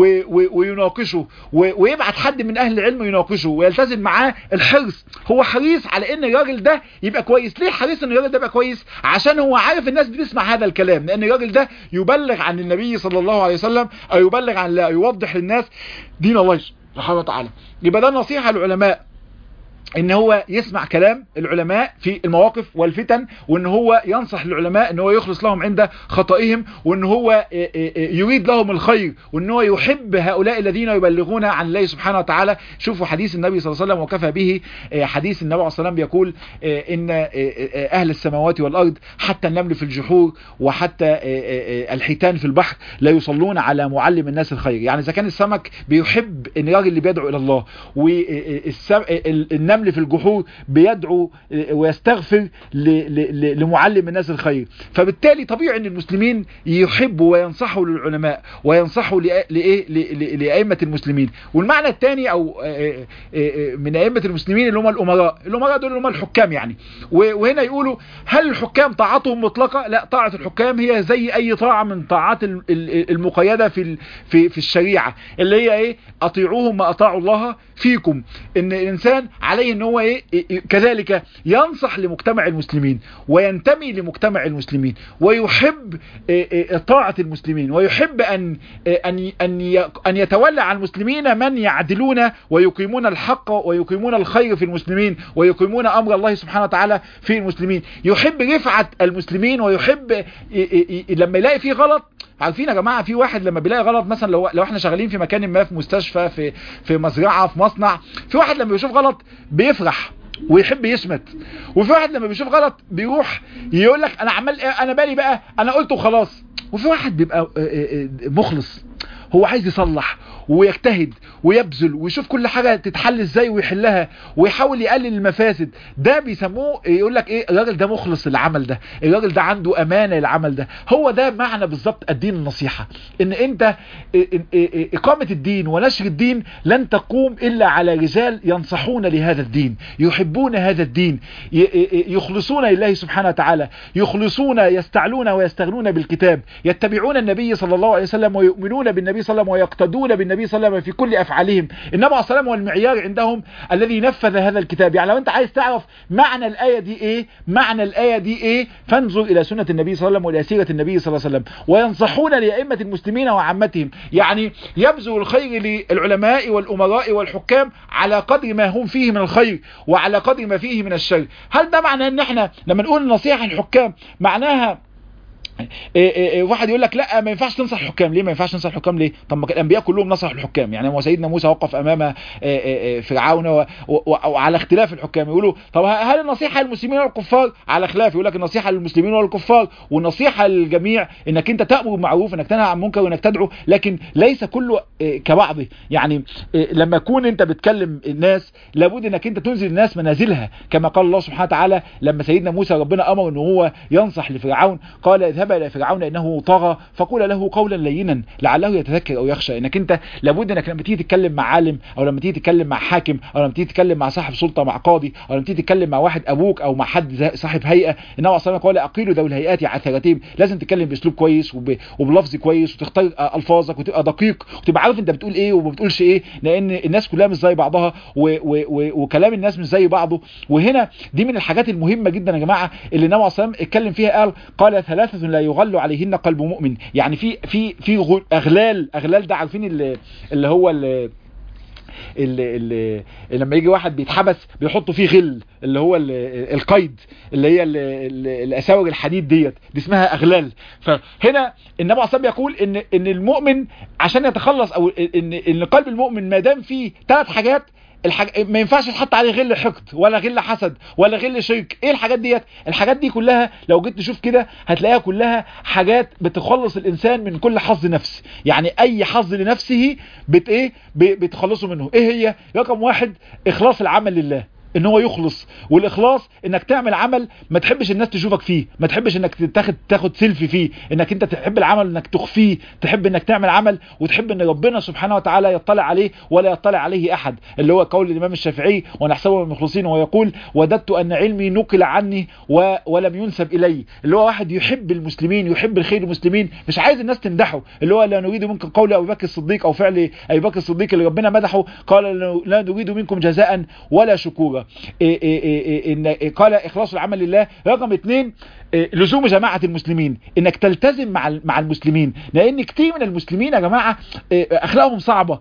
ويناقشه ويبعت حد من اهل العلم يناقشه ويلتزم معاه الحرص هو حريص على ان الراجل ده يبقى كويس ليه حريص ان الراجل ده يبقى كويس عشان هو عارف الناس بتسمع هذا الكلام لان الراجل ده يبلغ عن النبي صلى الله عليه وسلم او يبلغ عن لا يوضح للناس دين الله سبحانه وتعالى يبقى ده نصيحة للعلماء ان هو يسمع كلام العلماء في المواقف والفتن وان هو ينصح العلماء ان هو يخلص لهم عند خطئهم وان هو يريد لهم الخير وان هو يحب هؤلاء الذين يبلغون عن الله سبحانه وتعالى شوفوا حديث النبي صلى الله عليه وسلم وكفى به حديث النبي عليه الصلاه والسلام بيقول ان اهل السماوات والارض حتى النمل في الجحور وحتى الحيتان في البحر لا يصلون على معلم الناس الخير يعني اذا كان السمك بيحب ان الراجل اللي بيدعو الى الله والنمل في الجحور بيدعو ويستغفر لمعلم الناس الخير فبالتالي طبيعي ان المسلمين يحبوا وينصحوا للعلماء وينصحوا لايه لائمه المسلمين والمعنى الثاني او من ائمه المسلمين اللي هم الامراء الامراء دول اللي هم الحكام يعني وهنا يقولوا هل الحكام طاعتهم مطلقه لا طاعه الحكام هي زي اي طاعه من طاعات المقيده في في في الشريعه اللي هي ايه اطيعوهم ما اطاعوا الله فيكم ان الانسان عليه ان هو ايه كذلك ينصح لمجتمع المسلمين وينتمي لمجتمع المسلمين ويحب طاعة المسلمين ويحب ان ان ان ان يتولى عن المسلمين من يعدلون ويقيمون الحق ويقيمون الخير في المسلمين ويقيمون امر الله سبحانه وتعالى في المسلمين يحب رفعة المسلمين ويحب لما يلاقي فيه غلط عارفين يا جماعه في واحد لما بيلاقي غلط مثلا لو لو احنا شغالين في مكان ما في مستشفى في في مزرعه في مصنع في واحد لما بيشوف غلط بيفرح ويحب يشمت وفي واحد لما بيشوف غلط بيروح يقول لك انا عمال انا بالي بقى انا قلت وخلاص وفي واحد بيبقى مخلص هو عايز يصلح ويجتهد ويبذل ويشوف كل حاجة تتحل ازاي ويحلها ويحاول يقلل المفاسد ده بيسموه يقول لك ايه الراجل ده مخلص للعمل ده الراجل ده عنده امانة للعمل ده هو ده معنى بالظبط الدين النصيحة ان انت اقامة الدين ونشر الدين لن تقوم الا على رجال ينصحون لهذا الدين يحبون هذا الدين يخلصون لله سبحانه وتعالى يخلصون يستعلون ويستغنون بالكتاب يتبعون النبي صلى الله عليه وسلم ويؤمنون بالنبي صلى الله عليه وسلم ويقتدون بالنبي النبي صلى الله عليه وسلم في كل افعالهم النبي عليه الصلاه هو المعيار عندهم الذي نفذ هذا الكتاب يعني لو انت عايز تعرف معنى الايه دي ايه معنى الايه دي ايه فانظر الى سنه النبي صلى الله عليه وسلم والى سيره النبي صلى الله عليه وسلم وينصحون لائمه المسلمين وعامتهم يعني يبذل الخير للعلماء والامراء والحكام على قدر ما هم فيه من الخير وعلى قدر ما فيه من الشر هل ده معناه ان احنا لما نقول نصيحه الحكام معناها إيه إيه إيه واحد يقول لك لا ما ينفعش تنصح الحكام ليه ما ينفعش تنصح الحكام ليه طب ما الانبياء كلهم نصحوا الحكام يعني هو سيدنا موسى وقف امام فرعون وعلى اختلاف الحكام يقولوا طب هل النصيحه للمسلمين والكفار على خلاف يقول لك النصيحه للمسلمين والكفار والنصيحه للجميع انك انت تامر بالمعروف انك تنهى عن المنكر وانك تدعو لكن ليس كله كبعضه يعني لما يكون انت بتكلم الناس لابد انك انت تنزل الناس منازلها كما قال الله سبحانه وتعالى لما سيدنا موسى ربنا امر ان هو ينصح لفرعون قال اذهب الى فرعون انه طغى فقول له قولا لينا لعله يتذكر او يخشى انك انت لابد انك لما تيجي تتكلم مع عالم او لما تيجي تتكلم مع حاكم او لما تيجي تتكلم مع صاحب سلطه مع قاضي او لما تيجي تتكلم مع واحد ابوك او مع حد صاحب هيئه النبي صلى الله قال اقيلوا ذوي الهيئات عثرتهم لازم تتكلم باسلوب كويس وب... وبلفظ كويس وتختار الفاظك وتبقى دقيق وتبقى عارف انت بتقول ايه وما بتقولش ايه لان الناس كلها مش زي بعضها و... و... و... وكلام الناس مش زي بعضه وهنا دي من الحاجات المهمه جدا يا جماعه اللي النبي صلى الله عليه اتكلم فيها قال قال ثلاثه لا يغل عليهن قلب مؤمن يعني في في في اغلال اغلال ده عارفين اللي, اللي هو اللي اللي, اللي لما يجي واحد بيتحبس بيحطوا فيه غل اللي هو اللي القيد اللي هي الاساور الحديد ديت دي اسمها اغلال فهنا النبي عليه الصلاه يقول ان ان المؤمن عشان يتخلص او ان ان قلب المؤمن ما دام فيه ثلاث حاجات الحاج... ما ينفعش تحط عليه غل حقد ولا غل حسد ولا غل شرك ايه الحاجات ديت الحاجات دي كلها لو جيت تشوف كده هتلاقيها كلها حاجات بتخلص الانسان من كل حظ نفس يعني اي حظ لنفسه بت ايه بتخلصه منه ايه هي رقم واحد اخلاص العمل لله ان هو يخلص والاخلاص انك تعمل عمل ما تحبش الناس تشوفك فيه ما تحبش انك تاخد تاخد سيلفي فيه انك انت تحب العمل انك تخفيه تحب انك تعمل عمل وتحب ان ربنا سبحانه وتعالى يطلع عليه ولا يطلع عليه احد اللي هو قول الامام الشافعي ونحسبه من المخلصين وهو يقول وددت ان علمي نقل عني و... ولم ينسب الي اللي هو واحد يحب المسلمين يحب الخير المسلمين مش عايز الناس تمدحه اللي هو لا نريد منكم قول ابي بكر الصديق او فعل ابي بكر الصديق اللي ربنا مدحه قال لا نريد منكم جزاء ولا شكورا إيه إيه إيه إن قال إخلاص العمل لله رقم اثنين لزوم جماعة المسلمين انك تلتزم مع مع المسلمين لان كتير من المسلمين يا جماعة اخلاقهم صعبة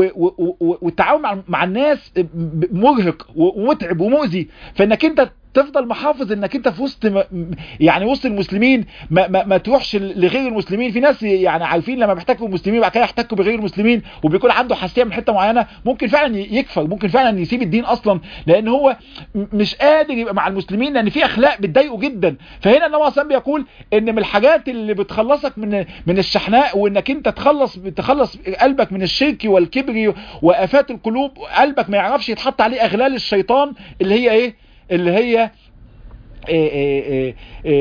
والتعامل مع, مع الناس مرهق ومتعب ومؤذي فانك انت تفضل محافظ انك انت في وسط يعني وسط المسلمين ما, ما, ما تروحش لغير المسلمين في ناس يعني عارفين لما بيحتكوا بالمسلمين بعد كده يحتكوا بغير المسلمين وبيكون عنده حساسيه من حته معينه ممكن فعلا يكفر ممكن فعلا يسيب الدين اصلا لان هو مش قادر يبقى مع المسلمين لان في اخلاق بتضايقه جدا فهنا النبي صلى بيقول ان من الحاجات اللي بتخلصك من من الشحناء وانك انت تخلص تخلص قلبك من الشرك والكبر وافات القلوب قلبك ما يعرفش يتحط عليه اغلال الشيطان اللي هي ايه اللي هي إيه إيه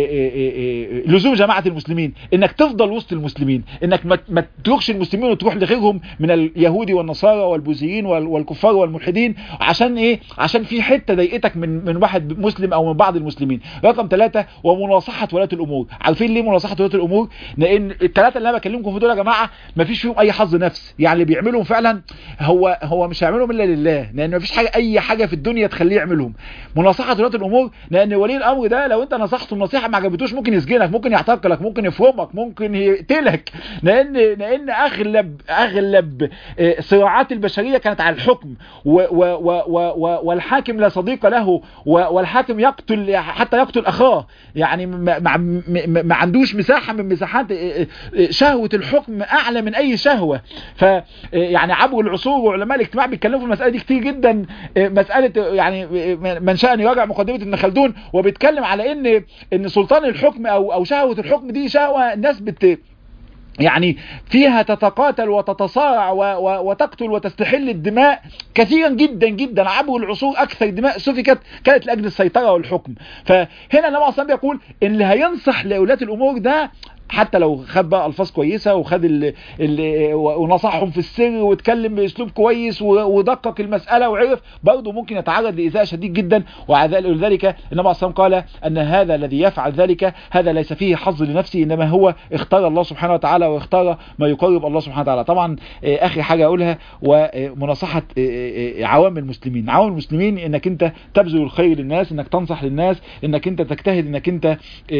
إيه لزوم جماعة المسلمين انك تفضل وسط المسلمين انك ما تروحش المسلمين وتروح لغيرهم من اليهود والنصارى والبوذيين والكفار والملحدين عشان ايه عشان في حتة ضايقتك من من واحد مسلم او من بعض المسلمين رقم ثلاثة ومناصحة ولاة الامور عارفين ليه مناصحة ولاة الامور لان الثلاثة اللي انا بكلمكم في دول يا جماعة ما فيش فيهم اي حظ نفس يعني اللي بيعملهم فعلا هو هو مش هيعملهم الا لله لان ما فيش حاجة اي حاجة في الدنيا تخليه يعملهم مناصحة ولاة الامور لان ولي الامر ده لو انت نصحته نصيحه ما عجبتوش ممكن يسجنك ممكن يعتقلك ممكن يفرمك ممكن يقتلك لان لان اغلب اغلب صراعات البشريه كانت على الحكم و و و و والحاكم لا صديق له والحاكم يقتل حتى يقتل اخاه يعني ما, ما عندوش مساحه من مساحات شهوه الحكم اعلى من اي شهوه ف يعني عبر العصور وعلماء الاجتماع بيتكلموا في المساله دي كتير جدا مساله يعني من شاء ان يراجع مقدمه ابن خلدون وبيتكلم على ان ان سلطان الحكم او او شهوه الحكم دي شهوه الناس بت يعني فيها تتقاتل وتتصارع و و وتقتل وتستحل الدماء كثيرا جدا جدا عبر العصور اكثر دماء سفكت كانت لاجل السيطره والحكم فهنا النبي صلى الله عليه وسلم يقول ان اللي هينصح لاولاد الامور ده حتى لو خد بقى الفاظ كويسه وخد ال ال ونصحهم في السر واتكلم باسلوب كويس ودقق المساله وعرف برضه ممكن يتعرض لايذاء شديد جدا ولذلك النبي عليه الصلاه والسلام قال ان هذا الذي يفعل ذلك هذا ليس فيه حظ لنفسه انما هو اختار الله سبحانه وتعالى واختار ما يقرب الله سبحانه وتعالى طبعا اخر حاجه اقولها ومناصحه عوام المسلمين عوام المسلمين انك انت تبذل الخير للناس انك تنصح للناس انك انت تجتهد انك انت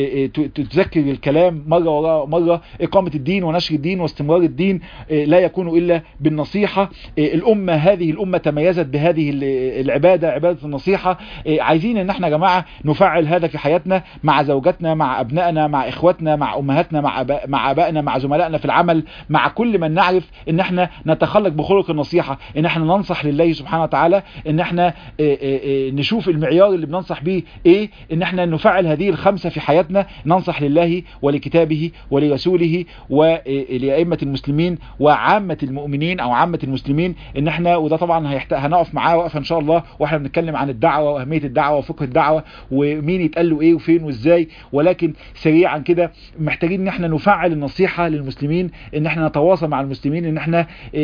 تذكر الكلام مره وراء مره اقامه الدين ونشر الدين واستمرار الدين لا يكون الا بالنصيحه الامه هذه الامه تميزت بهذه العباده عباده النصيحه عايزين ان احنا يا جماعه نفعل هذا في حياتنا مع زوجاتنا مع ابنائنا مع اخواتنا مع امهاتنا مع مع ابائنا مع زملائنا في العمل مع كل من نعرف ان احنا نتخلق بخلق النصيحه ان احنا ننصح لله سبحانه وتعالى ان احنا نشوف المعيار اللي بننصح بيه ايه ان احنا نفعل هذه الخمسه في حياتنا ننصح لله ولكتابه ولرسوله ولائمه المسلمين وعامه المؤمنين او عامه المسلمين ان احنا وده طبعا هنقف معاه وقفه ان شاء الله واحنا بنتكلم عن الدعوه واهميه الدعوه وفقه الدعوه ومين يتقال له ايه وفين وازاي ولكن سريعا كده محتاجين ان احنا نفعل النصيحه للمسلمين ان احنا نتواصل مع المسلمين ان احنا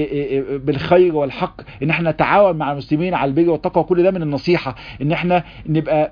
بالخير والحق ان احنا نتعاون مع المسلمين على البر والتقوى كل ده من النصيحه ان احنا نبقى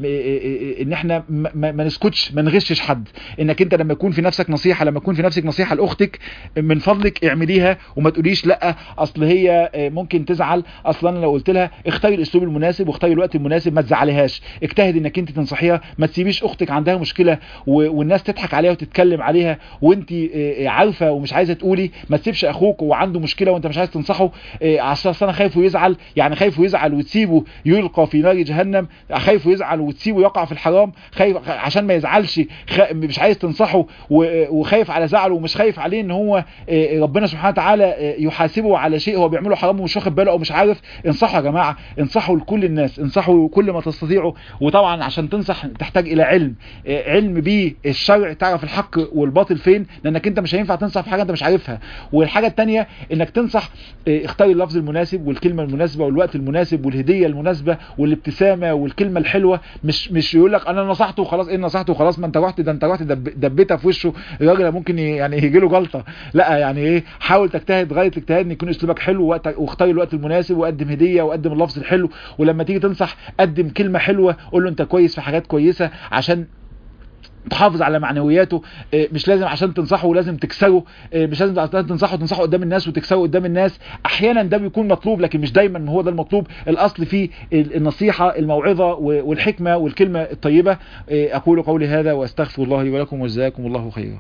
ان احنا ما نسكتش ما نغشش حد انك انت لما يكون في نفسك نصيحه لما يكون في نفسك نصيحه لاختك من فضلك اعمليها وما تقوليش لا اصل هي ممكن تزعل اصلا انا لو قلت لها اختاري الاسلوب المناسب واختاري الوقت المناسب ما تزعليهاش اجتهد انك انت تنصحيها ما تسيبيش اختك عندها مشكله والناس تضحك عليها وتتكلم عليها وانت عارفه ومش عايزه تقولي ما تسيبش اخوك وعنده مشكله وانت مش عايز تنصحه عشان انا خايفه يزعل يعني خايفه يزعل وتسيبه يلقى في نار جهنم خايفه يزعل وتسيبه يقع في الحرام خايف عشان ما يزعلش مش عايز تنصحه وخايف على زعله ومش خايف عليه ان هو ربنا سبحانه وتعالى يحاسبه على شيء هو بيعمله حرام ومش واخد باله او مش عارف انصحوا يا جماعه انصحوا لكل الناس انصحوا كل ما تستطيعوا وطبعا عشان تنصح تحتاج الى علم علم بالشرع تعرف الحق والباطل فين لانك انت مش هينفع تنصح في حاجه انت مش عارفها والحاجه الثانيه انك تنصح اختار اللفظ المناسب والكلمه المناسبه والوقت المناسب والهديه المناسبه والابتسامه والكلمه الحلوه مش مش يقول لك انا نصحته وخلاص ايه نصحته وخلاص ما انت رحت ده انت رحت دبيتها في وشه الراجل ممكن يعني يجي له جلطه لا يعني ايه حاول تجتهد غايه الاجتهاد ان يكون اسلوبك حلو وقت واختار الوقت المناسب وقدم هديه وقدم اللفظ الحلو ولما تيجي تنصح قدم كلمه حلوه قول له انت كويس في حاجات كويسه عشان تحافظ على معنوياته مش لازم عشان تنصحه لازم تكسره مش لازم عشان تنصحه تنصحه قدام الناس وتكسره قدام الناس احيانا ده بيكون مطلوب لكن مش دايما هو ده المطلوب الاصل فيه النصيحة الموعظة والحكمة والكلمة الطيبة اقول قولي هذا واستغفر الله لي ولكم وجزاكم الله خيرا